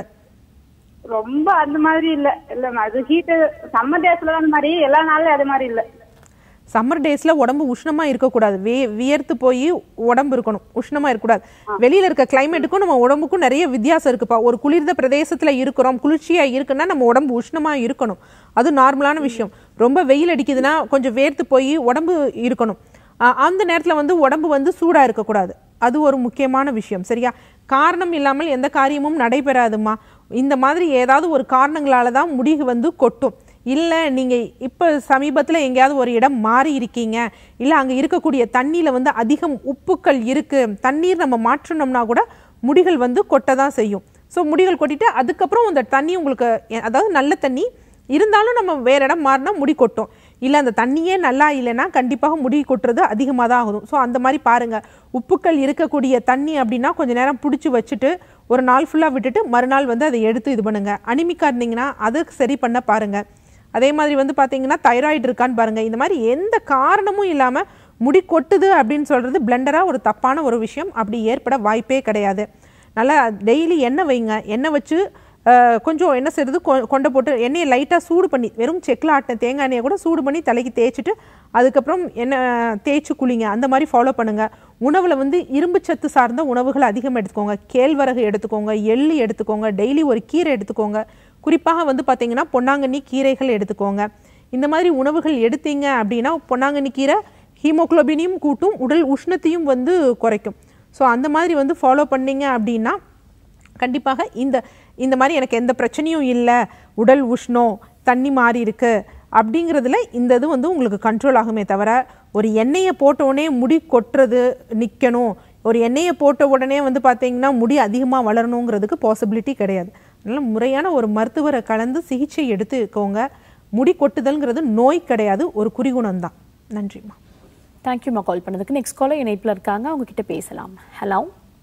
ரொம்ப அந்த மாதிரி இல்ல இல்ல அது ஹீட் சம்மர் டேஸ்ல அந்த மாதிரி எல்லா நாளும் அது மாதிரி இல்ல சம்மர் டேஸில் உடம்பு உஷ்ணமாக இருக்கக்கூடாது வே வியர்த்து போய் உடம்பு இருக்கணும் உஷ்ணமாக இருக்கக்கூடாது வெளியில் இருக்க கிளைமேட்டுக்கும் நம்ம உடம்புக்கும் நிறைய வித்தியாசம் இருக்குப்பா ஒரு குளிர்ந்த பிரதேசத்தில் இருக்கிறோம் குளிர்ச்சியாக இருக்குன்னா நம்ம உடம்பு உஷ்ணமாக இருக்கணும் அது நார்மலான விஷயம் ரொம்ப வெயில் அடிக்குதுன்னா கொஞ்சம் வேர்த்து போய் உடம்பு இருக்கணும் ஆஹ் அந்த நேரத்தில் வந்து உடம்பு வந்து சூடாக இருக்கக்கூடாது அது ஒரு முக்கியமான விஷயம் சரியா காரணம் இல்லாமல் எந்த காரியமும் நடைபெறாதுமா இந்த மாதிரி ஏதாவது ஒரு காரணங்களால தான் முடிகு வந்து கொட்டும் இல்லை நீங்கள் இப்போ சமீபத்தில் எங்கேயாவது ஒரு இடம் மாறி இருக்கீங்க இல்லை அங்கே இருக்கக்கூடிய தண்ணியில் வந்து அதிகம் உப்புக்கள் இருக்குது தண்ணீர் நம்ம மாற்றினோம்னா கூட முடிகள் வந்து கொட்ட தான் செய்யும் ஸோ முடிகள் கொட்டிட்டு அதுக்கப்புறம் அந்த தண்ணி உங்களுக்கு எ- அதாவது நல்ல தண்ணி இருந்தாலும் நம்ம வேற இடம் மாறினா முடி கொட்டும் இல்லை அந்த தண்ணியே நல்லா இல்லைன்னா கண்டிப்பாக முடி கொட்டுறது அதிகமாக தான் ஆகும் ஸோ அந்த மாதிரி பாருங்க உப்புக்கள் இருக்கக்கூடிய தண்ணி அப்படின்னா கொஞ்ச நேரம் பிடிச்சி வச்சுட்டு ஒரு நாள் ஃபுல்லாக விட்டுட்டு மறுநாள் வந்து அதை எடுத்து இது பண்ணுங்க அனிமிக்கா இருந்தீங்கன்னா அதை சரி பண்ண பாருங்க அதே மாதிரி வந்து பார்த்தீங்கன்னா தைராய்டு இருக்கான்னு பாருங்க இந்த மாதிரி எந்த காரணமும் இல்லாமல் முடி கொட்டுது அப்படின்னு சொல்றது பிளெண்டராக ஒரு தப்பான ஒரு விஷயம் அப்படி ஏற்பட வாய்ப்பே கிடையாது நல்லா டெய்லி எண்ணெய் வைங்க எண்ணெய் வச்சு அஹ், கொஞ்சம் என்ன செய்யறது கொ- கொண்டை போட்டு எண்ணெயை லைட்டாக சூடு பண்ணி வெறும் செக்கில் ஆட்டின தேங்காய் எண்ணெயை கூட சூடு பண்ணி தலைக்கு தேய்ச்சிட்டு அதுக்கப்புறம் எண்ணெய் தேய்ச்சி குளிங்க அந்த மாதிரி ஃபாலோ பண்ணுங்க உணவில் வந்து இரும்பு சத்து சார்ந்த உணவுகள் அதிகம் எடுத்துக்கோங்க கேழ்வரகு எடுத்துக்கோங்க எள்ளு எடுத்துக்கோங்க டெய்லி ஒரு கீரை எடுத்துக்கோங்க குறிப்பாக வந்து பார்த்தீங்கன்னா பொன்னாங்கண்ணி கீரைகள் எடுத்துக்கோங்க இந்த மாதிரி உணவுகள் எடுத்தீங்க அப்படின்னா பொன்னாங்கண்ணி கீரை ஹீமோகுளோபினையும் கூட்டும் உடல் உஷ்ணத்தையும் வந்து குறைக்கும் ஸோ அந்த மாதிரி வந்து ஃபாலோ பண்ணீங்க அப்படின்னா கண்டிப்பாக இந்த இந்த மாதிரி எனக்கு எந்த பிரச்சனையும் இல்லை உடல் உஷ்ணம் தண்ணி மாறி இருக்கு அப்படிங்கிறதுல இந்த இது வந்து உங்களுக்கு கண்ட்ரோல் ஆகுமே தவிர ஒரு எண்ணெயை போட்ட உடனே முடி கொட்டுறது நிற்கணும் ஒரு எண்ணெயை போட்ட உடனே வந்து பார்த்தீங்கன்னா முடி அதிகமாக வளரணுங்கிறதுக்கு பாசிபிலிட்டி கிடையாது அதனால் முறையான ஒரு மருத்துவரை கலந்து சிகிச்சை எடுத்துக்கோங்க முடி கொட்டுதல்ங்கிறது நோய் கிடையாது ஒரு குறிகுணம் தான் நன்றிம்மா தேங்க்யூம்மா கால் பண்ணதுக்கு நெக்ஸ்ட் காலர் இணைப்பில் இருக்காங்க அவங்க கிட்ட பேசலாம் ஹலோ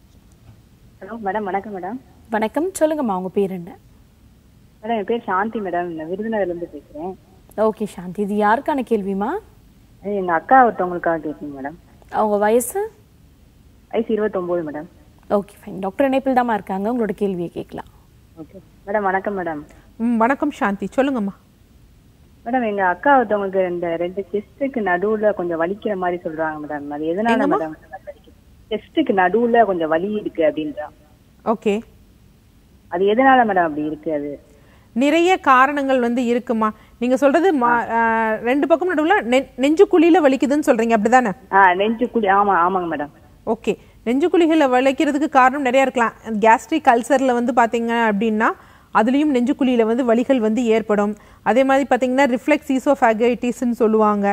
ஹலோ மேடம் வணக்கம் மேடம் வணக்கம் சொல்லுங்கம்மா உங்க பேர் என்ன மேடம் என் பேர் சாந்தி மேடம் நான் விருதுநகர்ல இருந்து பேசுறேன் ஓகே சாந்தி இது யாருக்கான கேள்விமா அது எங்க அக்கா ஒருத்தவங்களுக்காக கேட்குங்க மேடம் அவங்க வயசு வயசு இருபத்தொம்போது மேடம் ஓகே ஃபைன் டாக்டர் இணைப்பில் தாம்மா இருக்காங்க உங்களோட கேள்வியை கேட்கலாம் ஓகே மேடம் வணக்கம் மேடம் ம், வணக்கம் சாந்தி சொல்லுங்கம்மா மேடம் எங்க அக்கா ஒருத்தவங்களுக்கு இந்த ரெண்டு செஸ்ட்டுக்கு நடுவுல கொஞ்சம் வலிக்கிற மாதிரி சொல்றாங்க மேடம் அது எதனால மேடம் செஸ்ட்டுக்கு நடுவுல கொஞ்சம் வலி இருக்கு அப்படின்றாங்க ஓகே அது எதனால மேடம் அப்படி இருக்கு அது நிறைய காரணங்கள் வந்து இருக்குமா நீங்க சொல்றது மா- ஆஹ், ரெண்டு பக்கம் நடுவில் நெ நெஞ்சு குழியில வலிக்குதுன்னு சொல்றீங்க அப்படிதானே ஆ நெஞ்சு குழி ஆமா ஆமாங்க மேடம் ஓகே நெஞ்சு குழிகளை வலிக்கிறதுக்கு காரணம் நிறைய இருக்கலாம் கேஸ்ட்ரிக் அல்சரில் வந்து பார்த்தீங்க அப்படின்னா அதுலேயும் நெஞ்சு குழியில் வந்து வலிகள் வந்து ஏற்படும் அதே மாதிரி பார்த்தீங்கன்னா ரிஃப்ளெக்ஸ் ஈசோஃபேகைட்டிஸ்ன்னு சொல்லுவாங்க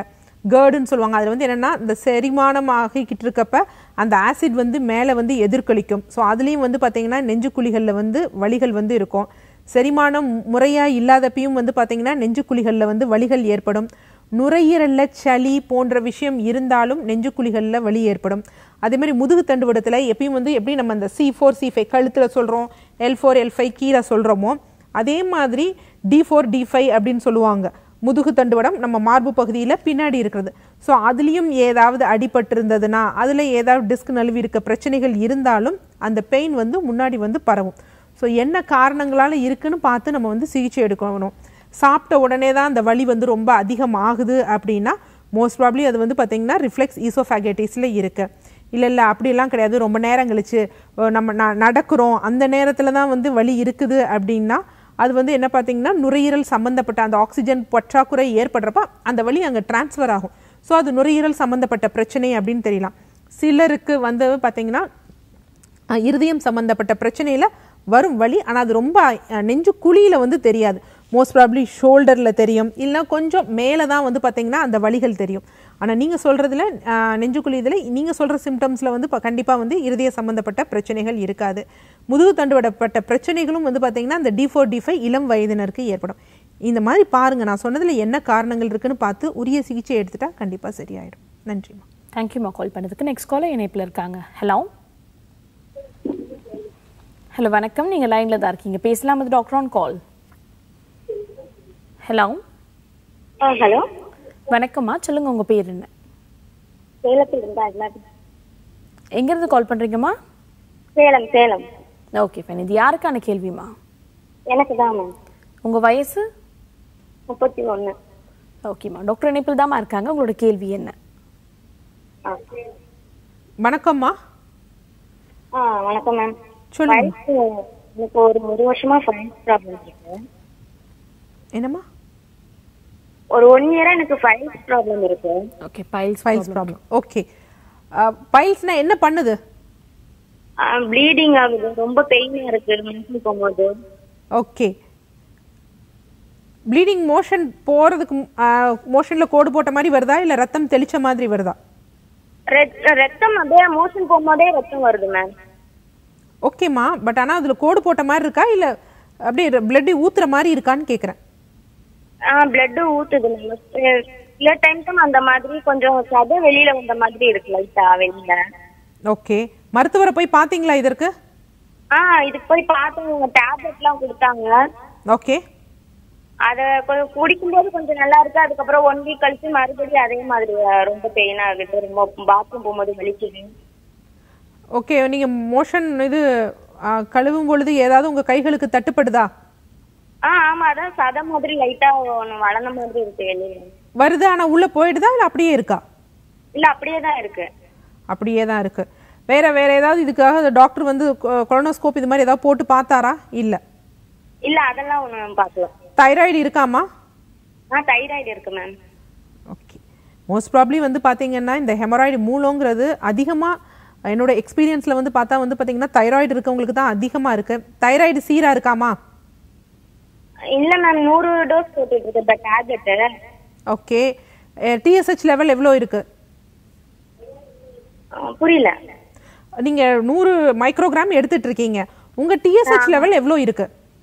கேர்டுன்னு சொல்லுவாங்க அதில் வந்து என்னென்னா இந்த செரிமானம் ஆகிக்கிட்டு இருக்கப்ப அந்த ஆசிட் வந்து மேலே வந்து எதிர்கொலிக்கும் ஸோ அதுலேயும் வந்து பார்த்தீங்கன்னா நெஞ்சுக்குழிகளில் வந்து வலிகள் வந்து இருக்கும் செரிமானம் முறையாக இல்லாதப்பையும் வந்து பார்த்தீங்கன்னா நெஞ்சுக்குழிகளில் வந்து வலிகள் ஏற்படும் நுரையீரல்ல சளி போன்ற விஷயம் இருந்தாலும் நெஞ்சுக்குழிகளில் வலி ஏற்படும் அதே மாதிரி முதுகு தண்டுவடத்தில் எப்பயும் வந்து எப்படி நம்ம அந்த சி ஃபோர் சி ஃபைவ் கழுத்தில் சொல்கிறோம் எல் ஃபோர் எல் ஃபைவ் கீழே சொல்கிறோமோ அதே மாதிரி டி ஃபோர் டி ஃபைவ் அப்படின்னு சொல்லுவாங்க முதுகு தண்டுவடம் நம்ம மார்பு பகுதியில் பின்னாடி இருக்கிறது ஸோ அதுலேயும் ஏதாவது அடிபட்டிருந்ததுன்னா அதில் ஏதாவது டிஸ்க் நழுவி இருக்க பிரச்சனைகள் இருந்தாலும் அந்த பெயின் வந்து முன்னாடி வந்து பரவும் ஸோ என்ன காரணங்களால் இருக்குன்னு பார்த்து நம்ம வந்து சிகிச்சை எடுக்கணும் சாப்பிட்ட உடனே தான் அந்த வலி வந்து ரொம்ப அதிகமாகுது அப்படின்னா மோஸ்ட் ப்ராப்ளி அது வந்து பார்த்திங்கன்னா ரிஃப்ளெக்ஸ் ஈசோஃபேகேட்டிஸில் இருக்கு இல்லை இல்லை அப்படிலாம் கிடையாது ரொம்ப நேரம் கழிச்சு அஹ் நம்ம ந நடக்கிறோம் அந்த நேரத்தில் தான் வந்து வலி இருக்குது அப்படின்னா அது வந்து என்ன பார்த்தீங்கன்னா நுரையீரல் சம்மந்தப்பட்ட அந்த ஆக்சிஜன் பற்றாக்குறை ஏற்படுறப்ப அந்த வலி அங்கே டிரான்ஸ்ஃபர் ஆகும் ஸோ அது நுரையீரல் சம்மந்தப்பட்ட பிரச்சனை அப்படின்னு தெரியலாம் சிலருக்கு வந்து பார்த்தீங்கன்னா அஹ், இருதயம் சம்மந்தப்பட்ட பிரச்சனையில் வரும் வலி ஆனால் அது ரொம்ப அஹ், நெஞ்சு குழியில் வந்து தெரியாது மோஸ்ட் ப்ராப்ளி ஷோல்டரில் தெரியும் இல்லை கொஞ்சம் மேலே தான் வந்து பார்த்தீங்கன்னா அந்த வலிகள் தெரியும் ஆனால் நீங்கள் சொல்கிறதுல நெஞ்சுக்குழி இதில் நீங்கள் சொல்கிற சிம்டம்ஸில் வந்து இப்போ கண்டிப்பாக வந்து இருதய சம்மந்தப்பட்ட பிரச்சனைகள் இருக்காது முதுகு தண்டுவடப்பட்ட பிரச்சனைகளும் வந்து பார்த்தீங்கன்னா அந்த டி ஃபோர் டி ஃபைவ் இளம் வயதினருக்கு ஏற்படும் இந்த மாதிரி பாருங்கள் நான் சொன்னதில் என்ன காரணங்கள் இருக்குன்னு பார்த்து உரிய சிகிச்சை எடுத்துட்டா கண்டிப்பாக சரியாயிடும் நன்றிம்மா தேங்க்யூமா கால் பண்ணதுக்கு நெக்ஸ்ட் காலர் இணைப்பில் இருக்காங்க ஹலோ ஹலோ வணக்கம் நீங்கள் லைனில் தான் இருக்கீங்க பேசலாம் அது doctor on call hello hello வணக்கம்மா சொல்லுங்க உங்க பேர் என்ன சேலத்தில் இருந்தா அஜ்னாபி எங்கேருந்து கால் பண்றீங்கம்மா சேலம் சேலம் ஓகே ஃபைன் இது யாருக்கான கேள்விமா எனக்கு தான் மேம் உங்க வயசு முப்பத்தி ஒன்று ஓகேம்மா டாக்டர் இணைப்பில் தாம்மா இருக்காங்க உங்களோட கேள்வி என்ன ஆ வணக்கம்மா ஆ வணக்கம் மேம் சொல்லுங்க எனக்கு ஒரு ஒரு வருஷமா ஃபைல்ஸ் ப்ராப்ளம் இருக்கு என்னம்மா ஒரு ஒன் இயரா எனக்கு ஃபைல்ஸ் ப்ராப்ளம் இருக்கு okay piles piles problem okay பைல்ஸ்னா என்ன பண்ணுது ப்ளீடிங் ஆகுது ரொம்ப பெயினா இருக்கு மென்சன் போகும்போது ஓகே ப்ளீடிங் மோஷன் போகிறதுக்கு மோஷனில் கோடு போட்ட மாதிரி வருதா இல்லை ரத்தம் தெளிச்ச மாதிரி வருதா ரெத்- ரத்தம் அப்படியே மோஷன் போகும்போதே ரத்தம் வருது மேம் ஓகேம்மா பட் ஆனால் அதில் கோடு போட்ட மாதிரி இருக்கா இல்லை அப்படியே பிளட்டு ஊத்துற மாதிரி இருக்கான்னு கேட்குறேன் ஆ பிளட் ஊத்துது மேம் சில டைம்ஸ் அந்த மாதிரி கொஞ்சம் சதை வெளியில வந்த மாதிரி இருக்கு லைட்டா வெளியில ஓகே மருத்துவரை போய் பார்த்தீங்களா இதற்கு ஆ இதுக்கு போய் பார்த்தவங்க டேப்லெட்லாம் கொடுத்தாங்க ஓகே அத கொஞ்சம் குடிக்கும்போது கொஞ்சம் நல்லா இருக்கு அதுக்கப்புறம் ஒன் வீக் கழிச்சு மறுபடியும் அதே மாதிரி அஹ், ரொம்ப பெயின் ஆகுது ரொம்ப பாத்ரூம் போகும்போது வலிக்குது ஓகே நீங்கள் மோஷன் இது ஆ, கழுவும் பொழுது ஏதாவது உங்கள் கைகளுக்கு தட்டுப்படுதா ஆ ஆமா அதான் சதை மாதிரி லைட்டா ஒண்ணு வளர்ந்த மாதிரி இருக்கு வெளியில வருது ஆனால் உள்ளே போயிடுதா இல்லை அப்படியே இருக்கா இல்ல அப்படியே தான் இருக்கு அப்படியே தான் இருக்கு வேற வேற ஏதாவது இதுக்காக டாக்டர் வந்து கொலனோஸ்கோப் இது மாதிரி ஏதாவது போட்டு பார்த்தாரா இல்லை இல்ல அதெல்லாம் ஒண்ணு பாக்கல தைராய்டு இருக்காமா ஆ தைராய்டு இருக்கு மேம் ஓகே மோஸ்ட் ப்ராப்ளி வந்து பார்த்தீங்கன்னா இந்த ஹெமராய்டு மூலங்கிறது அதிகமாக என்னோட எக்ஸ்பீரியன்ஸில் வந்து பார்த்தா வந்து பார்த்தீங்கன்னா தைராய்டு இருக்கவங்களுக்கு தான் அதிகமாக இருக்கு தைராய்டு சீராக இருக்காமா இல்ல மேம் நூறு டோஸ் போட்டுட்டு இருக்கு இந்த டேப்லெட் ஓகே டிஎஸ்ஹெச் லெவல் எவ்வளோ இருக்கு புரியல நீங்கள் நூறு மைக்ரோகிராம் எடுத்துட்டு இருக்கீங்க உங்கள் டிஎஸ்ஹெச் லெவல் எவ்வளோ இருக்கு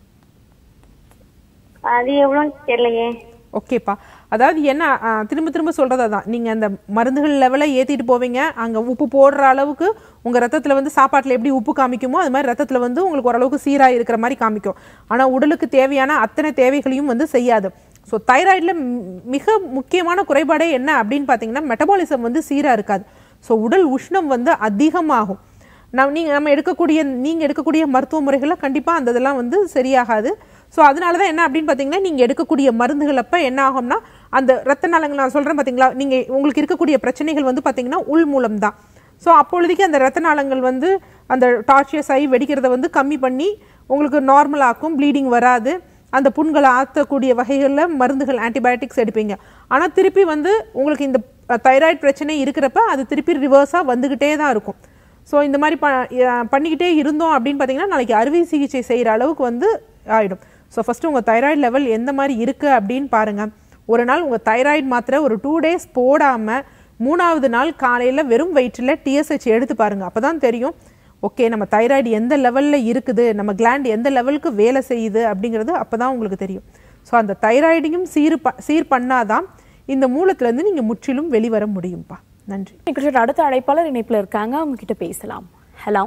அது எவ்வளோன்னு தெரியலையே ஓகேப்பா அதாவது என்ன ஆ, திரும்ப திரும்ப சொல்கிறது தான் நீங்கள் அந்த மருந்துகள் லெவலை ஏற்றிட்டு போவீங்க அங்கே உப்பு போடுற அளவுக்கு உங்கள் ரத்தத்தில் வந்து சாப்பாட்டில் எப்படி உப்பு காமிக்குமோ அது மாதிரி ரத்தத்தில் வந்து உங்களுக்கு ஓரளவுக்கு சீராக இருக்கிற மாதிரி காமிக்கும் ஆனால் உடலுக்கு தேவையான அத்தனை தேவைகளையும் வந்து செய்யாது ஸோ தைராய்டில் மிக முக்கியமான குறைபாடே என்ன அப்படின்னு பார்த்தீங்கன்னா மெட்டபாலிசம் வந்து சீராக இருக்காது ஸோ உடல் உஷ்ணம் வந்து அதிகமாகும் நம் நீங்கள் நம்ம எடுக்கக்கூடிய நீங்கள் எடுக்கக்கூடிய மருத்துவ முறைகளில் கண்டிப்பாக அந்த இதெல்லாம் வந்து சரியாகாது ஸோ அதனால தான் என்ன அப்படின்னு பார்த்தீங்கன்னா நீங்கள் எடுக்கக்கூடிய மருந்துகள் அப்போ என்ன ஆகும்னா அந்த ரத்த நாளங்கள் நான் சொல்கிறேன் பார்த்தீங்களா நீங்கள் உங்களுக்கு இருக்கக்கூடிய பிரச்சனைகள் வந்து பார்த்தீங்கன்னா உள் மூலம் தான் ஸோ அப்பொழுதைக்கு அந்த ரத்த நாளங்கள் வந்து அந்த டார்ச்சியஸ் ஆகி வெடிக்கிறத வந்து கம்மி பண்ணி உங்களுக்கு நார்மல் ஆக்கும் ப்ளீடிங் வராது அந்த புண்களை ஆற்றக்கூடிய வகைகளில் மருந்துகள் ஆன்டிபயோட்டிக்ஸ் எடுப்பீங்க ஆனால் திருப்பி வந்து உங்களுக்கு இந்த தைராய்டு பிரச்சனை இருக்கிறப்ப அது திருப்பி ரிவர்ஸாக வந்துக்கிட்டே தான் இருக்கும் ஸோ இந்த மாதிரி ப அஹ் பண்ணிக்கிட்டே இருந்தோம் அப்படின்னு பார்த்தீங்கன்னா நாளைக்கு அறுவை சிகிச்சை செய்கிற அளவுக்கு வந்து ஆகிடும் ஸோ ஃபஸ்ட்டு உங்கள் தைராய்டு லெவல் எந்த மாதிரி இருக்குது அப்படின்னு பாருங்கள் ஒரு நாள் உங்கள் தைராய்டு மாத்திரை ஒரு டூ டேஸ் போடாமல் மூணாவது நாள் காலையில் வெறும் வயிற்றில் டிஎஸ்ஹெச் எடுத்து பாருங்கள் அப்போ தான் தெரியும் ஓகே நம்ம தைராய்டு எந்த லெவலில் இருக்குது நம்ம கிளாண்ட் எந்த லெவலுக்கு வேலை செய்யுது அப்படிங்கிறது அப்போ தான் உங்களுக்கு தெரியும் ஸோ அந்த தைராய்டையும் சீர் ப சீர் பண்ணாதான் இந்த மூலத்துலேருந்து நீங்கள் முற்றிலும் வெளிவர முடியும்ப்பா நன்றி நிகழ்ச்சியோட அடுத்த அழைப்பாளர் இணைப்புல இருக்காங்க அவங்க கிட்ட பேசலாம் ஹலோ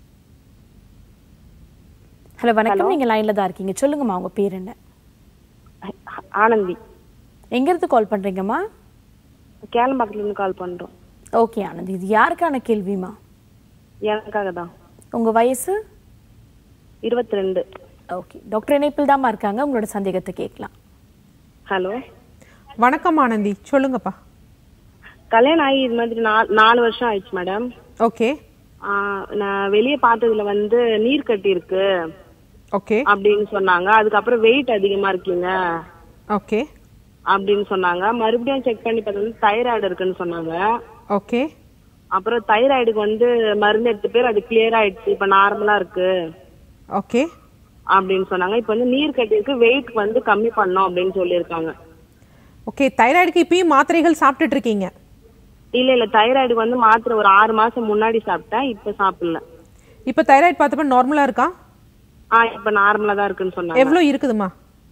ஹலோ வணக்கம் நீங்க லைன்ல தான் இருக்கீங்க சொல்லுங்கம்மா உங்க பேர் என்ன ஆனந்தி எங்க இருந்து கால் பண்றீங்கம்மா கேளம்பாக்கத்துல இருந்து கால் பண்றோம் ஓகே ஆனந்த் இது யாருக்கான கேள்விமா எனக்காக தான் உங்க வயசு இருபத்தி ரெண்டு ஓகே டாக்டர் இணைப்பில் தாம்மா இருக்காங்க உங்களோட சந்தேகத்தை கேட்கலாம் ஹலோ வணக்கம் ஆனந்தி சொல்லுங்கப்பா கல்யாணம் ஆகி இது மாதிரி நா- நாலு வருஷம் ஆயிடுச்சு மேடம் ஓகே நான் வெளியே பார்த்ததுல வந்து நீர் கட்டி இருக்கு ஓகே அப்படின்னு சொன்னாங்க அதுக்கப்புறம் வெயிட் அதிகமா இருக்கீங்க ஓகே அப்படின்னு சொன்னாங்க மறுபடியும் செக் பண்ணி பார்த்தது தைராய்டு இருக்குன்னு சொன்னாங்க ஓகே அப்புறம் தைராய்டுக்கு வந்து மருந்து எடுத்த பேர் அது கிளியர் ஆயிடுச்சு இப்ப நார்மலா இருக்கு ஓகே அப்படின்னு சொன்னாங்க இப்ப வந்து நீர் கட்டி இருக்கு வெயிட் வந்து கம்மி பண்ணோம் அப்படின்னு சொல்லியிருக்காங்க ஓகே தைராய்டுக்கு இப்பயும் மாத்திரைகள் சாப்பிட்டுட்டு இருக்கீங்க இல்ல இல்ல தைராய்டுக்கு வந்து மாத்திரை ஒரு ஆறு மாசம் முன்னாடி சாப்பிட்டேன் இப்ப சாப்பிடல இப்போ தைராய்டு பார்த்தப்ப நார்மலா இருக்கா ஆ இப்ப நார்மலா தான் இருக்குன்னு சொன்னாங்க எவ்வளோ இருக்குதுமா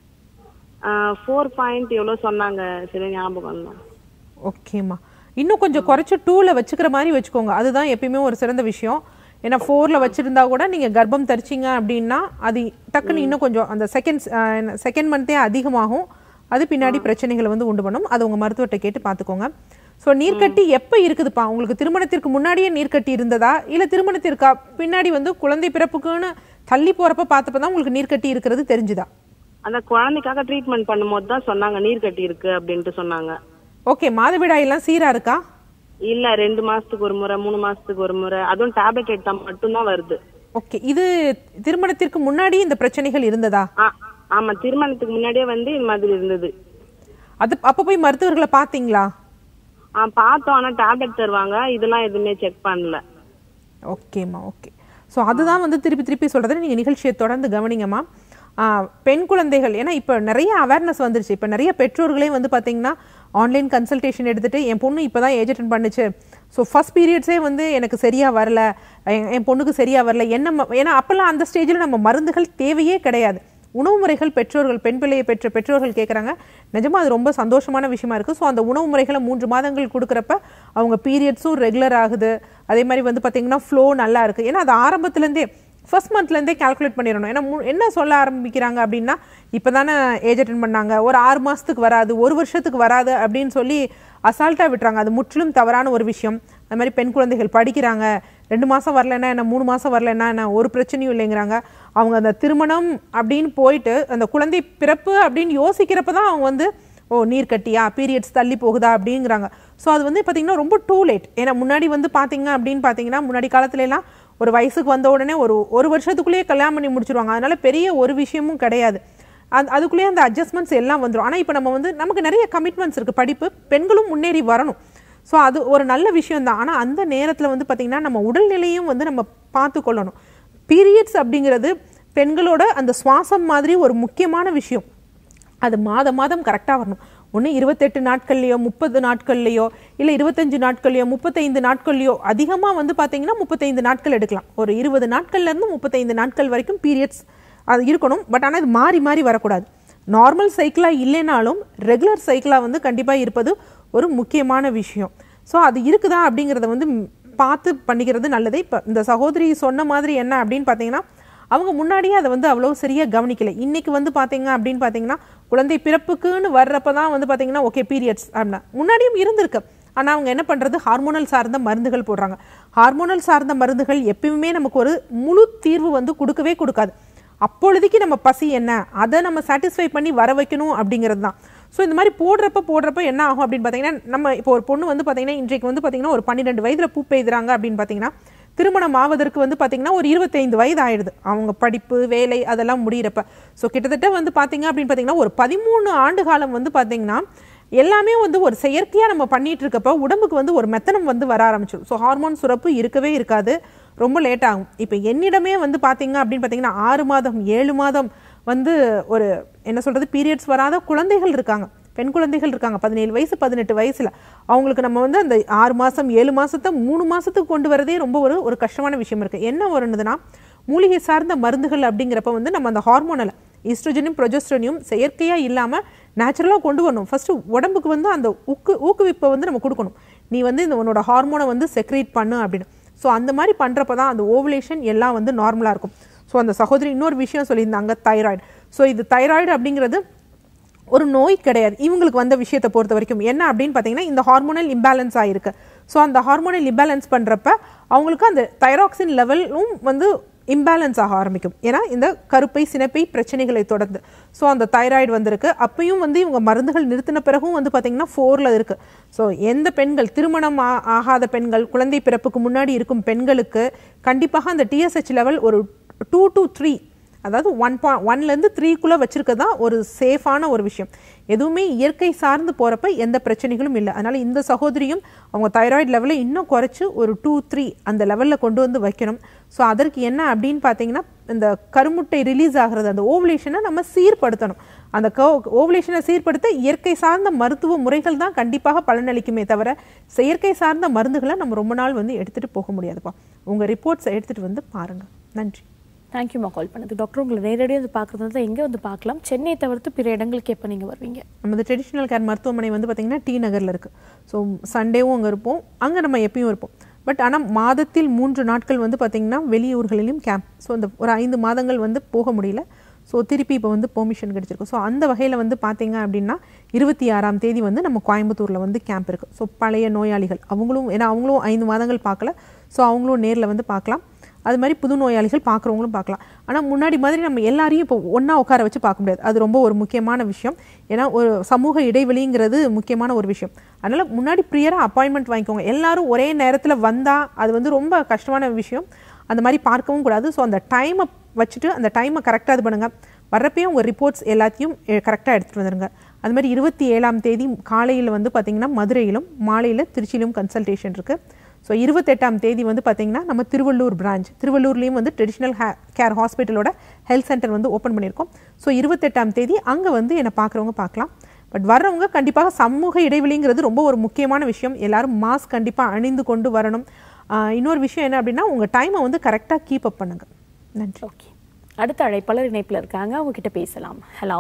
ஃபோர் பாயிண்ட் எவ்வளவு சொன்னாங்க சரி ஞாபகம் இல்ல ஓகேம்மா இன்னும் கொஞ்சம் குறைச்சு டூவில் வச்சுக்கிற மாதிரி வச்சுக்கோங்க அதுதான் எப்பயுமே ஒரு சிறந்த விஷயம் ஏன்னா ஃபோரில் வச்சுருந்தா கூட நீங்கள் கர்ப்பம் தரிச்சிங்க அப்படின்னா அது டக்குன்னு இன்னும் கொஞ்சம் அந்த செகண்ட் செகண்ட் மந்த்தே அதிகமாகும் அது பின்னாடி பிரச்சனைகளை வந்து உண்டு பண்ணும் அது உங்கள் மருத்துவர்கிட்ட கேட்டு பார்த்துக்கோங்க ஸோ நீர்க்கட்டி எப்போ இருக்குதுப்பா உங்களுக்கு திருமணத்திற்கு முன்னாடியே நீர்க்கட்டி இருந்ததா இல்லை திருமணத்திற்கா பின்னாடி வந்து குழந்தை பிறப்புக்குன்னு தள்ளி போகிறப்ப பார்த்தப்ப தான் உங்களுக்கு நீர்க்கட்டி இருக்கிறது தெரிஞ்சுதா அந்த குழந்தைக்காக ட்ரீட்மெண்ட் பண்ணும்போது தான் சொன்னாங்க நீர் கட்டி இருக்கு அப்படின்ட்டு சொன்னாங்க ஓகே மாதவிடாயெல்லாம் சீராக இருக்கா இல்ல ரெண்டு மாசத்துக்கு ஒரு முறை மூணு மாசத்துக்கு ஒரு முறை அதுவும் டேப்லெட் எடுத்தா மட்டும்தான் வருது ஓகே இது திருமணத்திற்கு முன்னாடி இந்த பிரச்சனைகள் இருந்ததா ஆ, ஆமா திருமணத்துக்கு முன்னாடியே வந்து இந்த மாதிரி இருந்தது அது அப்ப போய் மருத்துவர்களை பாத்தீங்களா ஆ, பார்த்தோம் ஆனா டேப்லெட் தருவாங்க இதெல்லாம் எதுவுமே செக் பண்ணல ஓகேம்மா ஓகே ஸோ அதுதான் வந்து திருப்பி திருப்பி சொல்றது நீங்க நிகழ்ச்சியை தொடர்ந்து கவனிங்கம்மா ஆ, பெண் குழந்தைகள் ஏன்னா இப்போ நிறைய அவேர்னஸ் வந்துருச்சு இப்போ நிறைய பெற்றோர்களே வந்து பார்த்தீங்கன்னா ஆன்லைன் கன்சல்டேஷன் எடுத்துட்டு என் பொண்ணு இப்போ தான் ஏஜ் அட்டன் பண்ணுச்சு ஸோ ஃபர்ஸ்ட் பீரியட்ஸே வந்து எனக்கு சரியா வரல என் என் பொண்ணுக்கு சரியா வரல என்ன ம- ஏன்னா அப்போல்லாம் அந்த ஸ்டேஜில் நம்ம மருந்துகள் தேவையே கிடையாது உணவு முறைகள் பெற்றோர்கள் பெண் பிள்ளையை பெற்ற பெற்றோர்கள் கேட்குறாங்க நிஜமா அது ரொம்ப சந்தோஷமான விஷயமா இருக்குது ஸோ அந்த உணவு முறைகளை மூன்று மாதங்கள் கொடுக்குறப்ப அவங்க பீரியட்ஸும் ரெகுலர் ஆகுது அதே மாதிரி வந்து பார்த்தீங்கன்னா ஃப்ளோ நல்லா இருக்குது ஏன்னா அது ஆரம்பத்துலேருந்தே ஃபர்ஸ்ட் மந்த்லேருந்தே கால்குலேட் பண்ணிடணும் ஏன்னா மு- என்ன சொல்ல ஆரம்பிக்கிறாங்க அப்படின்னா இப்போ தானே ஏஜ் அட்டன் பண்ணாங்க ஒரு ஆறு மாதத்துக்கு வராது ஒரு வருஷத்துக்கு வராது அப்படின்னு சொல்லி அசால்ட்டாக விட்டுறாங்க அது முற்றிலும் தவறான ஒரு விஷயம் அது மாதிரி பெண் குழந்தைகள் படிக்கிறாங்க ரெண்டு மாதம் வரலன்னா என்ன மூணு மாதம் வரலன்னா என்ன ஒரு பிரச்சனையும் இல்லைங்கிறாங்க அவங்க அந்த திருமணம் அப்படின்னு போயிட்டு அந்த குழந்தை பிறப்பு அப்படின்னு யோசிக்கிறப்ப தான் அவங்க வந்து ஓ நீர் கட்டியா பீரியட்ஸ் தள்ளி போகுதா அப்படிங்கிறாங்க ஸோ அது வந்து பார்த்தீங்கன்னா ரொம்ப டூ லேட் ஏன்னா முன்னாடி வந்து பார்த்தீங்க அப்படின்னு பார்த்தீங்கன்னா முன்னாடி காலத்துல எல்லாம் ஒரு வயசுக்கு வந்த உடனே ஒரு ஒரு வருஷத்துக்குள்ளேயே கல்யாணம் பண்ணி முடிச்சிருவாங்க அதனால பெரிய ஒரு விஷயமும் கிடையாது அது அதுக்குள்ளேயே அந்த அட்ஜஸ்ட்மெண்ட்ஸ் எல்லாம் வந்துடும் ஆனால் இப்போ நம்ம வந்து நமக்கு நிறைய கமிட்மெண்ட்ஸ் இருக்குது படிப்பு பெண்களும் முன்னேறி வரணும் ஸோ அது ஒரு நல்ல விஷயம் தான் ஆனால் அந்த நேரத்தில் வந்து பார்த்திங்கன்னா நம்ம உடல்நிலையும் வந்து நம்ம பார்த்து கொள்ளணும் பீரியட்ஸ் அப்படிங்கிறது பெண்களோட அந்த சுவாசம் மாதிரி ஒரு முக்கியமான விஷயம் அது மாதம் மாதம் கரெக்டாக வரணும் ஒன்று இருபத்தெட்டு நாட்கள்லையோ முப்பது நாட்கள்லையோ இல்லை இருபத்தஞ்சு நாட்கள்லையோ முப்பத்தைந்து நாட்கள்லையோ அதிகமாக வந்து பார்த்தீங்கன்னா முப்பத்தைந்து நாட்கள் எடுக்கலாம் ஒரு இருபது நாட்கள்லேருந்து முப்பத்தைந்து நாட்கள் வரைக்கும் பீரியட்ஸ் அது இருக்கணும் பட் ஆனால் இது மாறி மாறி வரக்கூடாது நார்மல் சைக்கிளாக இல்லைனாலும் ரெகுலர் சைக்கிளாக வந்து கண்டிப்பாக இருப்பது ஒரு முக்கியமான விஷயம் ஸோ அது இருக்குதா அப்படிங்கிறத வந்து ம், பார்த்து பண்ணிக்கிறது நல்லது இப்போ இந்த சகோதரி சொன்ன மாதிரி என்ன அப்படின்னு பார்த்தீங்கன்னா அவங்க முன்னாடியே அதை வந்து அவ்வளோ சரியாக கவனிக்கல இன்னைக்கு வந்து பார்த்தீங்க அப்படின்னு பார்த்தீங்கன்னா குழந்தை பிறப்புக்குன்னு வர்றப்ப தான் வந்து பார்த்தீங்கன்னா ஓகே பீரியட்ஸ் அப்படின்னா முன்னாடியும் இருந்திருக்கு ஆனால் அவங்க என்ன பண்ணுறது ஹார்மோனல் சார்ந்த மருந்துகள் போடுறாங்க ஹார்மோனல் சார்ந்த மருந்துகள் எப்பயுமே நமக்கு ஒரு முழு தீர்வு வந்து கொடுக்கவே கொடுக்காது அப்பொழுதைக்கு நம்ம பசி என்ன அதை நம்ம சாட்டிஸ்ஃபை பண்ணி வர வைக்கணும் அப்படிங்கிறது தான் ஸோ இந்த மாதிரி போடுறப்ப போடுறப்ப என்ன ஆகும் அப்படின்னு பார்த்தீங்கன்னா நம்ம இப்போ ஒரு பொண்ணு வந்து பார்த்தீங்கன்னா இன்றைக்கு வந்து பார்த்தீங்கன்னா ஒரு பன்னிரெண்டு வயதில் பூ பெய்துறாங்க அப்படின்னு பார்த்தீங்கன்னா திருமணம் ஆவதற்கு வந்து பார்த்தீங்கன்னா ஒரு இருபத்தைந்து வயது ஆயிடுது அவங்க படிப்பு வேலை அதெல்லாம் முடியிறப்ப ஸோ கிட்டத்தட்ட வந்து பார்த்தீங்க அப்படின்னு பார்த்தீங்கன்னா ஒரு பதிமூணு ஆண்டு காலம் வந்து பார்த்தீங்கன்னா எல்லாமே வந்து ஒரு செயற்கையாக நம்ம பண்ணிட்டு இருக்கப்ப உடம்புக்கு வந்து ஒரு மெத்தனம் வந்து வர ஆரம்பிச்சிடும் ஸோ ஹார்மோன் சுரப்பு இருக்கவே இருக்காது ரொம்ப லேட் ஆகும் இப்போ என்னிடமே வந்து பார்த்தீங்க அப்படின்னு பார்த்தீங்கன்னா ஆறு மாதம் ஏழு மாதம் வந்து ஒரு என்ன சொல்றது பீரியட்ஸ் வராத குழந்தைகள் இருக்காங்க பெண் குழந்தைகள் இருக்காங்க பதினேழு வயசு பதினெட்டு வயசுல அவங்களுக்கு நம்ம வந்து அந்த ஆறு மாசம் ஏழு மாசத்தை மூணு மாசத்துக்கு கொண்டு வரதே ரொம்ப ஒரு ஒரு கஷ்டமான விஷயம் இருக்கு என்ன வருதுன்னா மூலிகை சார்ந்த மருந்துகள் அப்படிங்கிறப்ப வந்து நம்ம அந்த ஹார்மோனல் ஈஸ்ட்ரோஜனும் ப்ரொஜெஸ்ட்ரோனியும் செயற்கையா இல்லாம நேச்சுரலாக கொண்டு வரணும் ஃபர்ஸ்ட் உடம்புக்கு வந்து அந்த ஊக்கு ஊக்குவிப்பை வந்து நம்ம கொடுக்கணும் நீ வந்து இந்த உன்னோட ஹார்மோனை வந்து செக்ரேட் பண்ணு அப்படின்னு ஸோ அந்த மாதிரி பண்ணுறப்ப தான் அந்த ஓவுலேஷன் எல்லாம் வந்து நார்மலாக இருக்கும் ஸோ அந்த சகோதரி இன்னொரு விஷயம் சொல்லியிருந்தாங்க தைராய்டு ஸோ இது தைராய்டு அப்படிங்கிறது ஒரு நோய் கிடையாது இவங்களுக்கு வந்த விஷயத்தை பொறுத்த வரைக்கும் என்ன அப்படின்னு பார்த்தீங்கன்னா இந்த ஹார்மோனல் இம்பேலன்ஸ் ஆயிருக்கு ஸோ அந்த ஹார்மோனல் இம்பேலன்ஸ் பண்ணுறப்ப அவங்களுக்கு அந்த தைராக்சின் லெவலும் வந்து இம்பேலன்ஸ் ஆக ஆரம்பிக்கும் ஏன்னா இந்த கருப்பை சினைப்பை பிரச்சனைகளை தொடர்ந்து ஸோ அந்த தைராய்டு வந்திருக்கு அப்பயும் வந்து இவங்க மருந்துகள் நிறுத்தின பிறகும் வந்து பார்த்தீங்கன்னா ஃபோரில் இருக்குது ஸோ எந்த பெண்கள் திருமணம் ஆ- ஆகாத பெண்கள் குழந்தை பிறப்புக்கு முன்னாடி இருக்கும் பெண்களுக்கு கண்டிப்பாக அந்த டிஎஸ்ஹெச் லெவல் ஒரு டூ டு த்ரீ அதாவது ஒன் பா ஒன்லேருந்து த்ரீக்குள்ளே வச்சிருக்கிறது தான் ஒரு சேஃபான ஒரு விஷயம் எதுவுமே இயற்கை சார்ந்து போகிறப்ப எந்த பிரச்சனைகளும் இல்லை அதனால் இந்த சகோதரியும் அவங்க தைராய்டு லெவலை இன்னும் குறைச்சி ஒரு டூ த்ரீ அந்த லெவலில் கொண்டு வந்து வைக்கணும் ஸோ அதற்கு என்ன அப்படின்னு பார்த்தீங்கன்னா இந்த கருமுட்டை ரிலீஸ் ஆகிறது அந்த ஓவுலேஷனை நம்ம சீர்படுத்தணும் அந்த ஓவுலேஷனை சீர்படுத்த இயற்கை சார்ந்த மருத்துவ முறைகள் தான் கண்டிப்பாக பலனளிக்குமே தவிர செயற்கை சார்ந்த மருந்துகளை நம்ம ரொம்ப நாள் வந்து எடுத்துகிட்டு போக முடியாதுப்பா உங்கள் ரிப்போர்ட்ஸை எடுத்துகிட்டு வந்து பாருங்கள் நன்றி தேங்க்யூமா கால் பண்ணது டாக்டர் உங்களை நேரடியாக வந்து பார்க்குறது எங்கே வந்து பார்க்கலாம் சென்னை தவிர்த்து பிற இடங்களுக்கு எப்போ நீங்கள் வருவீங்க நமது ட்ரெடிஷ்னல் கேர் மருத்துவமனை வந்து பார்த்திங்கன்னா டி நகரில் இருக்குது ஸோ சண்டேவும் அங்கே இருப்போம் அங்கே நம்ம எப்பயும் இருப்போம் பட் ஆனால் மாதத்தில் மூன்று நாட்கள் வந்து பார்த்திங்கன்னா வெளியூர்களிலும் கேம்ப் ஸோ அந்த ஒரு ஐந்து மாதங்கள் வந்து போக முடியல ஸோ திருப்பி இப்போ வந்து பெர்மிஷன் கிடைச்சிருக்கு ஸோ அந்த வகையில் வந்து பார்த்தீங்க அப்படின்னா இருபத்தி ஆறாம் தேதி வந்து நம்ம கோயம்புத்தூரில் வந்து கேம்ப் இருக்குது ஸோ பழைய நோயாளிகள் அவங்களும் ஏன்னா அவங்களும் ஐந்து மாதங்கள் பார்க்கல ஸோ அவங்களும் நேரில் வந்து பார்க்கலாம் அது மாதிரி புது நோயாளிகள் பார்க்குறவங்களும் பார்க்கலாம் ஆனால் முன்னாடி மாதிரி நம்ம எல்லாரையும் இப்போ ஒன்றா உட்கார வச்சு பார்க்க முடியாது அது ரொம்ப ஒரு முக்கியமான விஷயம் ஏன்னா ஒரு சமூக இடைவெளிங்கிறது முக்கியமான ஒரு விஷயம் அதனால் முன்னாடி ப்ரியராக அப்பாயின்மெண்ட் வாங்கிக்கோங்க எல்லாரும் ஒரே நேரத்தில் வந்தால் அது வந்து ரொம்ப கஷ்டமான விஷயம் அந்த மாதிரி பார்க்கவும் கூடாது ஸோ அந்த டைமை வச்சுட்டு அந்த டைமை கரெக்டாக இது பண்ணுங்கள் வர்றப்பயும் உங்கள் ரிப்போர்ட்ஸ் எல்லாத்தையும் கரெக்டாக எடுத்துகிட்டு வந்துடுங்க அது மாதிரி இருபத்தி ஏழாம் தேதி காலையில் வந்து பார்த்திங்கன்னா மதுரையிலும் மாலையில் திருச்சியிலும் கன்சல்டேஷன் இருக்குது ஸோ இருபத்தெட்டாம் தேதி வந்து பார்த்தீங்கன்னா நம்ம திருவள்ளூர் பிரான்ச் திருவள்ளூர்லேயும் வந்து ட்ரெடிஷ்னல் கேர் ஹாஸ்பிட்டலோட ஹெல்த் சென்டர் வந்து ஓப்பன் பண்ணியிருக்கோம் ஸோ இருபத்தெட்டாம் தேதி அங்கே வந்து என்னை பார்க்குறவங்க பார்க்கலாம் பட் வர்றவங்க கண்டிப்பாக சமூக இடைவெளிங்கிறது ரொம்ப ஒரு முக்கியமான விஷயம் எல்லாரும் மாஸ்க் கண்டிப்பாக அணிந்து கொண்டு வரணும் ஆஹ் இன்னொரு விஷயம் என்ன அப்படின்னா உங்கள் டைமை வந்து கரெக்டாக கீப் அப் பண்ணுங்கள் நன்றி ஓகே அடுத்த அழைப்பாளர் இணைப்பில் இருக்காங்க அவங்க கிட்ட பேசலாம் ஹலோ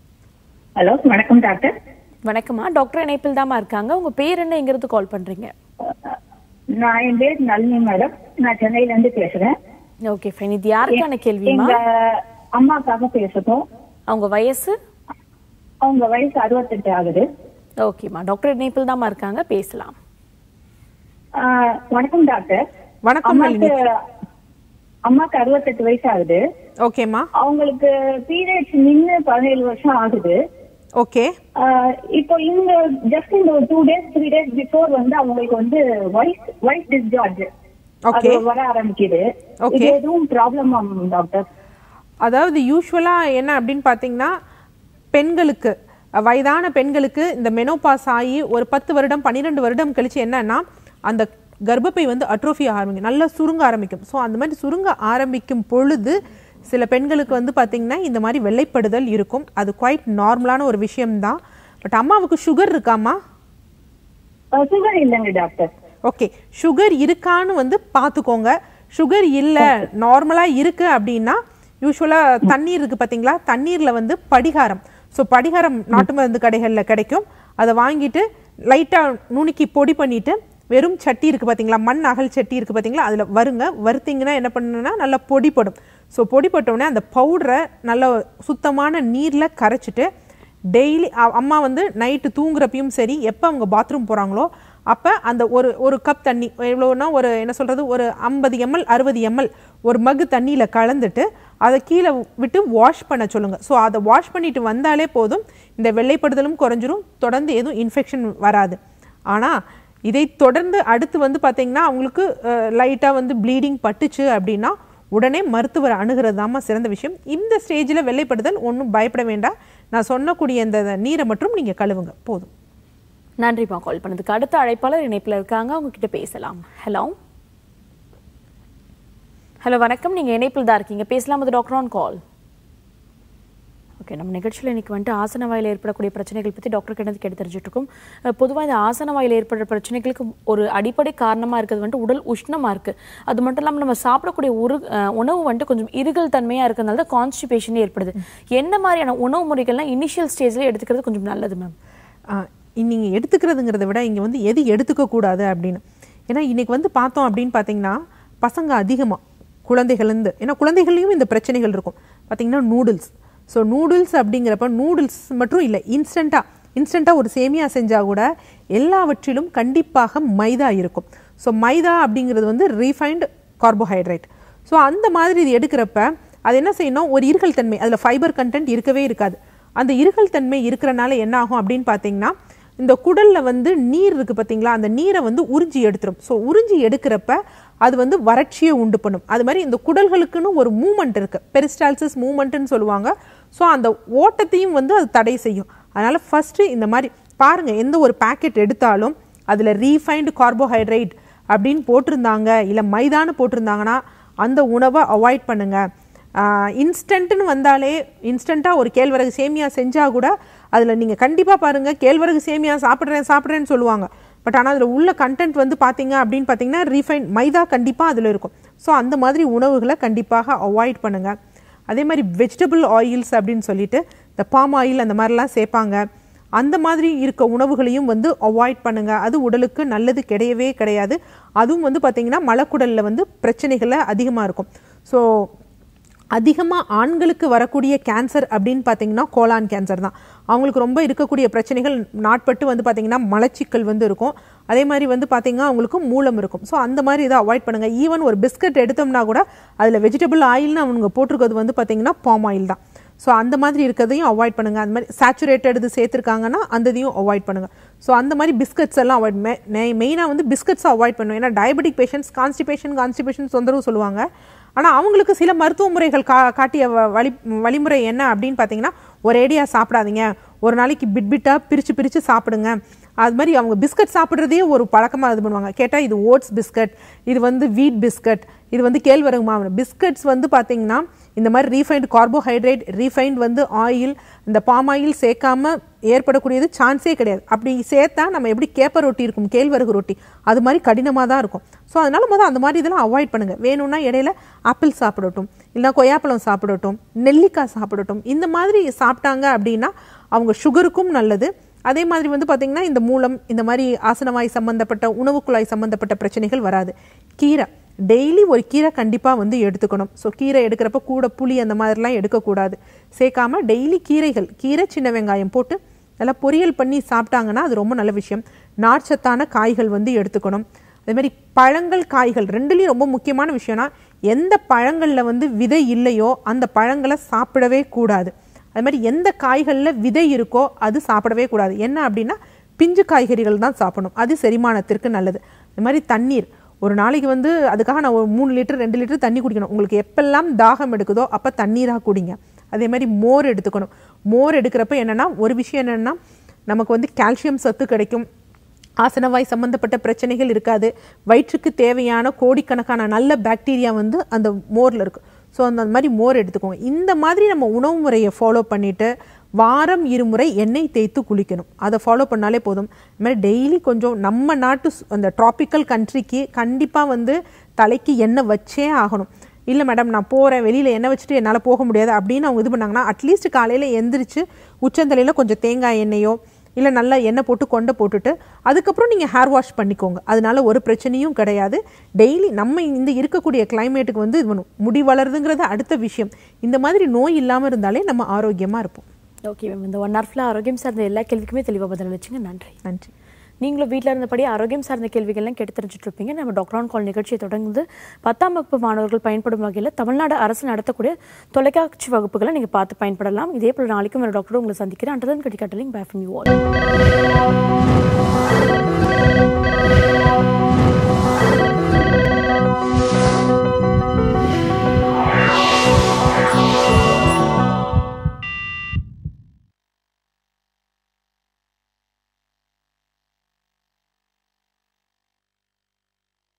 ஹலோ வணக்கம் டாக்டர் வணக்கம்மா டாக்டர் இணைப்பில் தாம்மா இருக்காங்க உங்க பேர் என்ன எங்கிறது கால் பண்றீங்க நான் என் பேர் நளினி மேடம் நான் சென்னையில இருந்து பேசுறேன் ஓகே ஃபைன் இது யாருக்கான கேள்விமா எங்க அம்மாக்காக பேசட்டும் அவங்க வயசு அவங்க வயசு அறுபத்தெட்டு ஆகுது ஓகேம்மா டாக்டர் இணைப்பில் தாம்மா இருக்காங்க பேசலாம் ஆஹ் வணக்கம் டாக்டர் வணக்கம் அம்மாக்கு நளினி அம்மாக்கு அறுபத்தெட்டு வயசு ஆகுது ஓகேம்மா அவங்களுக்கு பீரியட்ஸ் நின்னு பதினேழு வருஷம் ஆகுது ஓகே ஆஹ் இப்போ இந்த ஜஸ்ட் இந்த ஒரு two days three days before வந்து அவங்களுக்கு வந்து ஒயிட் ஒயிட் டிஸ்சார்ஜ் அது Okay. வர ஆரம்பிக்குது Okay. இது எதுவும் ப்ராப்ளம் டாக்டர் அதாவது யூஸ்வலாக என்ன அப்படின்னு பார்த்தீங்கன்னா பெண்களுக்கு அஹ், வயதான பெண்களுக்கு இந்த மெனோபாஸ் ஆகி ஒரு பத்து வருடம் பன்னிரெண்டு வருடம் கழிச்சு என்னன்னா அந்த கர்ப்பப்பை வந்து அட்ரோஃபி ஆரம்பிக்கும் நல்லா சுருங்க ஆரம்பிக்கும் ஸோ அந்த மாதிரி சுருங்க ஆரம்பிக்கும் பொழுது சில பெண்களுக்கு வந்து பார்த்தீங்கன்னா இந்த மாதிரி வெள்ளைப்படுதல் இருக்கும் அது குவைட் நார்மலான ஒரு விஷயம்தான் பட் அம்மாவுக்கு சுகர் இருக்காமா சுகர் இல்லைங்க டாக்டர் ஓகே சுகர் இருக்கான்னு வந்து பார்த்துக்கோங்க சுகர் இல்லை நார்மலாக இருக்கு அப்படின்னா யூஸ்வலாக தண்ணீர் இருக்கு பார்த்தீங்களா தண்ணீரில் வந்து படிகாரம் ஸோ படிகாரம் நாட்டு மருந்து கடைகளில் கிடைக்கும் அதை வாங்கிட்டு லைட்டாக நுணுக்கி பொடி பண்ணிட்டு வெறும் சட்டி இருக்கு பார்த்தீங்களா மண் அகல் சட்டி இருக்கு பார்த்தீங்களா அதில் வருங்க வறுத்தீங்கன்னா என்ன பண்ணுன்னா நல்லா பொடிப்படும் ஸோ பொடிப்பட்ட உடனே அந்த பவுடரை நல்ல சுத்தமான நீரில் கரைச்சிட்டு டெய்லி அம்மா வந்து நைட்டு தூங்குறப்பையும் சரி எப்போ அவங்க பாத்ரூம் போகிறாங்களோ அப்போ அந்த ஒரு ஒரு கப் தண்ணி எவ்வளோன்னா ஒரு என்ன சொல்கிறது ஒரு ஐம்பது எம்எல் அறுபது எம்எல் ஒரு மகு தண்ணியில் கலந்துட்டு அதை கீழே விட்டு வாஷ் பண்ண சொல்லுங்கள் ஸோ அதை வாஷ் பண்ணிட்டு வந்தாலே போதும் இந்த வெள்ளைப்படுதலும் குறைஞ்சிரும் தொடர்ந்து எதுவும் இன்ஃபெக்ஷன் வராது ஆனால் இதை தொடர்ந்து அடுத்து வந்து பார்த்தீங்கன்னா அவங்களுக்கு லைட்டாக வந்து ப்ளீடிங் பட்டுச்சு அப்படின்னா உடனே மருத்துவர் அணுகிறது தாம்மா சிறந்த விஷயம் இந்த ஸ்டேஜில் வெள்ளைப்படுதல் ஒன்றும் பயப்பட வேண்டாம் நான் சொன்னக்கூடிய இந்த நீரை மட்டும் நீங்கள் கழுவுங்க போதும் நன்றிம்மா கால் பண்ணதுக்கு அடுத்த அழைப்பாளர் இணைப்பில் இருக்காங்க அவங்க கிட்ட பேசலாம் ஹலோ ஹலோ வணக்கம் நீங்க இணைப்பில் தான் இருக்கீங்க பேசலாம் அது டாக்டர் ஆன் கால் ஓகே நம்ம நிகழ்ச்சியில் இன்னைக்கு வந்துட்டு ஆசன வாயில் ஏற்படக்கூடிய பிரச்சனைகள் பற்றி டாக்டர் கிட்ட கேட்டு தெரிஞ்சுட்டு இருக்கோம் பொதுவாக இந்த ஆசன வாயில் ஏற்படுற பிரச்சனைகளுக்கு ஒரு அடிப்படை காரணமாக இருக்கிறது வந்துட்டு உடல் உஷ்ணமாக இருக்குது அது மட்டும் இல்லாமல் நம்ம சாப்பிடக்கூடிய ஒரு அஹ், உணவு வந்துட்டு கொஞ்சம் இருகல் தன்மையாக இருக்கிறதுனால தான் கான்ஸ்டிபேஷன் ஏற்படுது என்ன மாதிரியான உணவு முறைகள்லாம் இனிஷியல் ஸ்டேஜில் எடுத்துக்கிறது கொஞ்சம் நல்லது மேம் நீங்கள் எடுத்துக்கிறதுங்கிறத விட இங்கே வந்து எது எடுத்துக்க கூடாது அப்படின்னு ஏன்னா இன்னைக்கு வந்து பார்த்தோம் அப்படின்னு பார்த்தீங்கன்னா பசங்க அதிகமாக குழந்தைகள்லேருந்து ஏன்னா குழந்தைகள்லையும் இந்த பிரச்சனைகள் இருக்கும் பார்த்தீங்கன்னா நூடுல்ஸ் ஸோ நூடுல்ஸ் அப்படிங்கிறப்ப நூடுல்ஸ் மட்டும் இல்லை இன்ஸ்டண்ட்டாக இன்ஸ்டண்ட்டாக ஒரு சேமியா செஞ்சால் கூட எல்லாவற்றிலும் கண்டிப்பாக மைதா இருக்கும் ஸோ மைதா அப்படிங்கிறது வந்து ரீஃபைன்டு கார்போஹைட்ரேட் ஸோ அந்த மாதிரி இது எடுக்கிறப்ப அது என்ன செய்யணும் ஒரு இருகல் தன்மை அதில் ஃபைபர் கண்டென்ட் இருக்கவே இருக்காது அந்த இருகல் தன்மை இருக்கிறனால என்ன ஆகும் அப்படின்னு பார்த்தீங்கன்னா இந்த குடல்ல வந்து நீர் இருக்கு பார்த்தீங்களா அந்த நீரை வந்து உறிஞ்சி எடுத்துரும் ஸோ உறிஞ்சி எடுக்கிறப்ப அது வந்து வறட்சியை உண்டு பண்ணும் அது மாதிரி இந்த குடல்களுக்குன்னு ஒரு மூமெண்ட் இருக்கு பெரிஸ்டால்சிஸ் மூமெண்ட்னு சொல்லுவாங்க ஸோ அந்த ஓட்டத்தையும் வந்து அது தடை செய்யும் அதனால ஃபர்ஸ்ட் இந்த மாதிரி பாருங்க எந்த ஒரு பாக்கெட் எடுத்தாலும் அதில் ரீஃபைன்டு கார்போஹைட்ரேட் அப்படின்னு போட்டிருந்தாங்க இல்லை மைதான்னு போட்டிருந்தாங்கன்னா அந்த உணவை அவாய்ட் பண்ணுங்க இன்ஸ்டன்ட்னு வந்தாலே இன்ஸ்டண்ட்டாக ஒரு கேழ்வரகு சேமியா செஞ்சால் கூட அதில் நீங்கள் கண்டிப்பாக பாருங்கள் கேழ்வரகு சேமியா சாப்பிட்றேன் சாப்பிட்றேன்னு சொல்லுவாங்க பட் ஆனால் அதில் உள்ள கண்டென்ட் வந்து பார்த்தீங்க அப்படின்னு பார்த்தீங்கன்னா ரீஃபைன் மைதா கண்டிப்பாக அதில் இருக்கும் ஸோ அந்த மாதிரி உணவுகளை கண்டிப்பாக அவாய்ட் பண்ணுங்கள் அதே மாதிரி வெஜிடபிள் ஆயில்ஸ் அப்படின்னு சொல்லிட்டு இந்த பாம் ஆயில் அந்த மாதிரிலாம் சேர்ப்பாங்க அந்த மாதிரி இருக்க உணவுகளையும் வந்து அவாய்ட் பண்ணுங்க அது உடலுக்கு நல்லது கிடையவே கிடையாது அதுவும் வந்து பார்த்தீங்கன்னா மலக்குடலில் வந்து பிரச்சனைகளை அதிகமாக இருக்கும் ஸோ அதிகமாக ஆண்களுக்கு வரக்கூடிய கேன்சர் அப்படின்னு பார்த்தீங்கன்னா கோலான் கேன்சர் தான் அவங்களுக்கு ரொம்ப இருக்கக்கூடிய பிரச்சனைகள் நாட்பட்டு வந்து பார்த்தீங்கன்னா மலச்சிக்கல் வந்து இருக்கும் அதே மாதிரி வந்து பார்த்தீங்கன்னா அவங்களுக்கு மூலம் இருக்கும் ஸோ அந்த மாதிரி இதை அவாய்ட் பண்ணுங்கள் ஈவன் ஒரு பிஸ்கட் எடுத்தோம்னா கூட அதில் வெஜிடபிள் ஆயில்னு அவங்க போட்டிருக்கிறது வந்து பார்த்தீங்கன்னா பாம் ஆயில் தான் ஸோ அந்த மாதிரி இருக்கிறதையும் அவாய்ட் பண்ணுங்கள் அந்த மாதிரி சேச்சுரேட்டட் இது சேர்த்துருக்காங்கன்னா அந்த இதையும் அவாய்ட் பண்ணுங்கள் ஸோ அந்த மாதிரி பிஸ்கட்ஸ் எல்லாம் அவாய்ட் மெயினாக வந்து பிஸ்கட்ஸ் அவாய்ட் பண்ணும் ஏன்னா டயபெட்டிக் பேஷண்ட்ஸ் கான்ஸ்டிபேஷன் கான்ஸ்டிபேஷன் தொந்தரவு சொல்லுவாங்க ஆனால் அவங்களுக்கு சில மருத்துவ முறைகள் கா காட்டிய வ- வழி வழிமுறை என்ன அப்படின்னு பார்த்தீங்கன்னா ஒரேடியாக சாப்பிடாதீங்க ஒரு நாளைக்கு பிட் பிட்டாக பிரித்து பிரித்து சாப்பிடுங்க அது மாதிரி அவங்க பிஸ்கட் சாப்பிட்றதே ஒரு பழக்கமாக இது பண்ணுவாங்க கேட்டால் இது ஓட்ஸ் பிஸ்கட் இது வந்து வீட் பிஸ்கட் இது வந்து கேழ்வரகு மாவு பிஸ்கட்ஸ் வந்து பார்த்தீங்கன்னா இந்த மாதிரி ரீஃபைண்ட் கார்போஹைட்ரேட் ரீஃபைண்ட் வந்து ஆயில் இந்த பாம் ஆயில் சேர்க்காம ஏற்படக்கூடியது சான்ஸே கிடையாது அப்படி சேர்த்தா நம்ம எப்படி கேப்ப ரொட்டி இருக்கும் கேழ்வரகு ரொட்டி அது மாதிரி கடினமாக தான் இருக்கும் ஸோ அதனால முதல் அந்த மாதிரி இதெல்லாம் அவாய்ட் பண்ணுங்க வேணும்னா இடையில ஆப்பிள் சாப்பிடட்டும் இல்லைனா கொய்யாப்பழம் சாப்பிடட்டும் நெல்லிக்காய் சாப்பிடட்டும் இந்த மாதிரி சாப்பிட்டாங்க அப்படின்னா அவங்க சுகருக்கும் நல்லது அதே மாதிரி வந்து பார்த்தீங்கன்னா இந்த மூலம் இந்த மாதிரி ஆசனவாய் சம்பந்தப்பட்ட உணவு குழாய் சம்பந்தப்பட்ட பிரச்சனைகள் வராது கீரை டெய்லி ஒரு கீரை கண்டிப்பாக வந்து எடுத்துக்கணும் ஸோ கீரை எடுக்கிறப்ப கூட புளி அந்த மாதிரிலாம் எடுக்கக்கூடாது சேர்க்காம டெய்லி கீரைகள் கீரை சின்ன வெங்காயம் போட்டு நல்லா பொரியல் பண்ணி சாப்பிட்டாங்கன்னா அது ரொம்ப நல்ல விஷயம் நார்ச்சத்தான காய்கள் வந்து எடுத்துக்கணும் அதே மாதிரி பழங்கள் காய்கள் ரெண்டுலேயும் ரொம்ப முக்கியமான விஷயம்னா எந்த பழங்களில் வந்து விதை இல்லையோ அந்த பழங்களை சாப்பிடவே கூடாது அது மாதிரி எந்த காய்களில் விதை இருக்கோ அது சாப்பிடவே கூடாது என்ன அப்படின்னா பிஞ்சு காய்கறிகள் தான் சாப்பிடணும் அது செரிமானத்திற்கு நல்லது அது மாதிரி தண்ணீர் ஒரு நாளைக்கு வந்து அதுக்காக நான் ஒரு மூணு லிட்டர் ரெண்டு லிட்டர் தண்ணி குடிக்கணும் உங்களுக்கு எப்பெல்லாம் தாகம் எடுக்குதோ அப்போ தண்ணீராக குடிங்க அதே மாதிரி மோர் எடுத்துக்கணும் மோர் எடுக்கிறப்ப என்னன்னா ஒரு விஷயம் என்னன்னா நமக்கு வந்து கால்சியம் சத்து கிடைக்கும் ஆசனவாய் சம்பந்தப்பட்ட பிரச்சனைகள் இருக்காது வயிற்றுக்கு தேவையான கோடிக்கணக்கான நல்ல பாக்டீரியா வந்து அந்த மோரில் இருக்கு ஸோ அந்த மாதிரி மோர் எடுத்துக்கோங்க இந்த மாதிரி நம்ம உணவு முறையை ஃபாலோ பண்ணிட்டு வாரம் இருமுறை எண்ணெய் தேய்த்து குளிக்கணும் அதை ஃபாலோ பண்ணாலே போதும் இந்த மாதிரி டெய்லி கொஞ்சம் நம்ம நாட்டு சு- அந்த ட்ராபிக்கல் கண்ட்ரிக்கு கண்டிப்பாக வந்து தலைக்கு எண்ணெய் வச்சே ஆகணும் இல்லை மேடம் நான் போகிறேன் வெளியில் எண்ணெய் வச்சுட்டு என்னால் போக முடியாது அப்படின்னு அவங்க இது பண்ணாங்கன்னா அட்லீஸ்ட் காலையில் எந்திரிச்சு உச்சந்தலையில் கொஞ்சம் தேங்காய் எண்ணெயோ இல்லை நல்லா எண்ணெய் போட்டு கொண்டை போட்டுட்டு அதுக்கப்புறம் நீங்கள் ஹேர் வாஷ் பண்ணிக்கோங்க அதனால ஒரு பிரச்சனையும் கிடையாது டெய்லி நம்ம இந்த இருக்கக்கூடிய கிளைமேட்டுக்கு வந்து இது பண்ணும் முடி வளருதுங்கிறது அடுத்த விஷயம் இந்த மாதிரி நோய் இல்லாமல் இருந்தாலே நம்ம ஆரோக்கியமாக இருப்போம் ஓகே மேம் இந்த ஒன் ஹவர் ஃபுல்லாக ஆரோக்கியம் சார்ந்த எல்லா கேள்விக்குமே தெளிவாக பதில் வச்சுங்க நன்றி நன்றி நீங்களும் வீட்டில் இருந்தபடி ஆரோக்கியம் சார்ந்த கேள்விகள்லாம் கேட்டு தெரிஞ்சுட்டு இருப்பீங்க நம்ம டாக்டர் ஆன் கால் நிகழ்ச்சியை தொடர்ந்து பத்தாம் வகுப்பு மாணவர்கள் பயன்படும் வகையில் தமிழ்நாடு அரசு நடத்தக்கூடிய தொலைக்காட்சி வகுப்புகளை நீங்கள் பார்த்து பயன்படலாம் இதே போல் நாளைக்கும் ஒரு டாக்டர் உங்களை சந்திக்கிறேன் அண்டர்தன் கட்டி கட்டலிங் பை ஃப்ரம் யூ ஆல்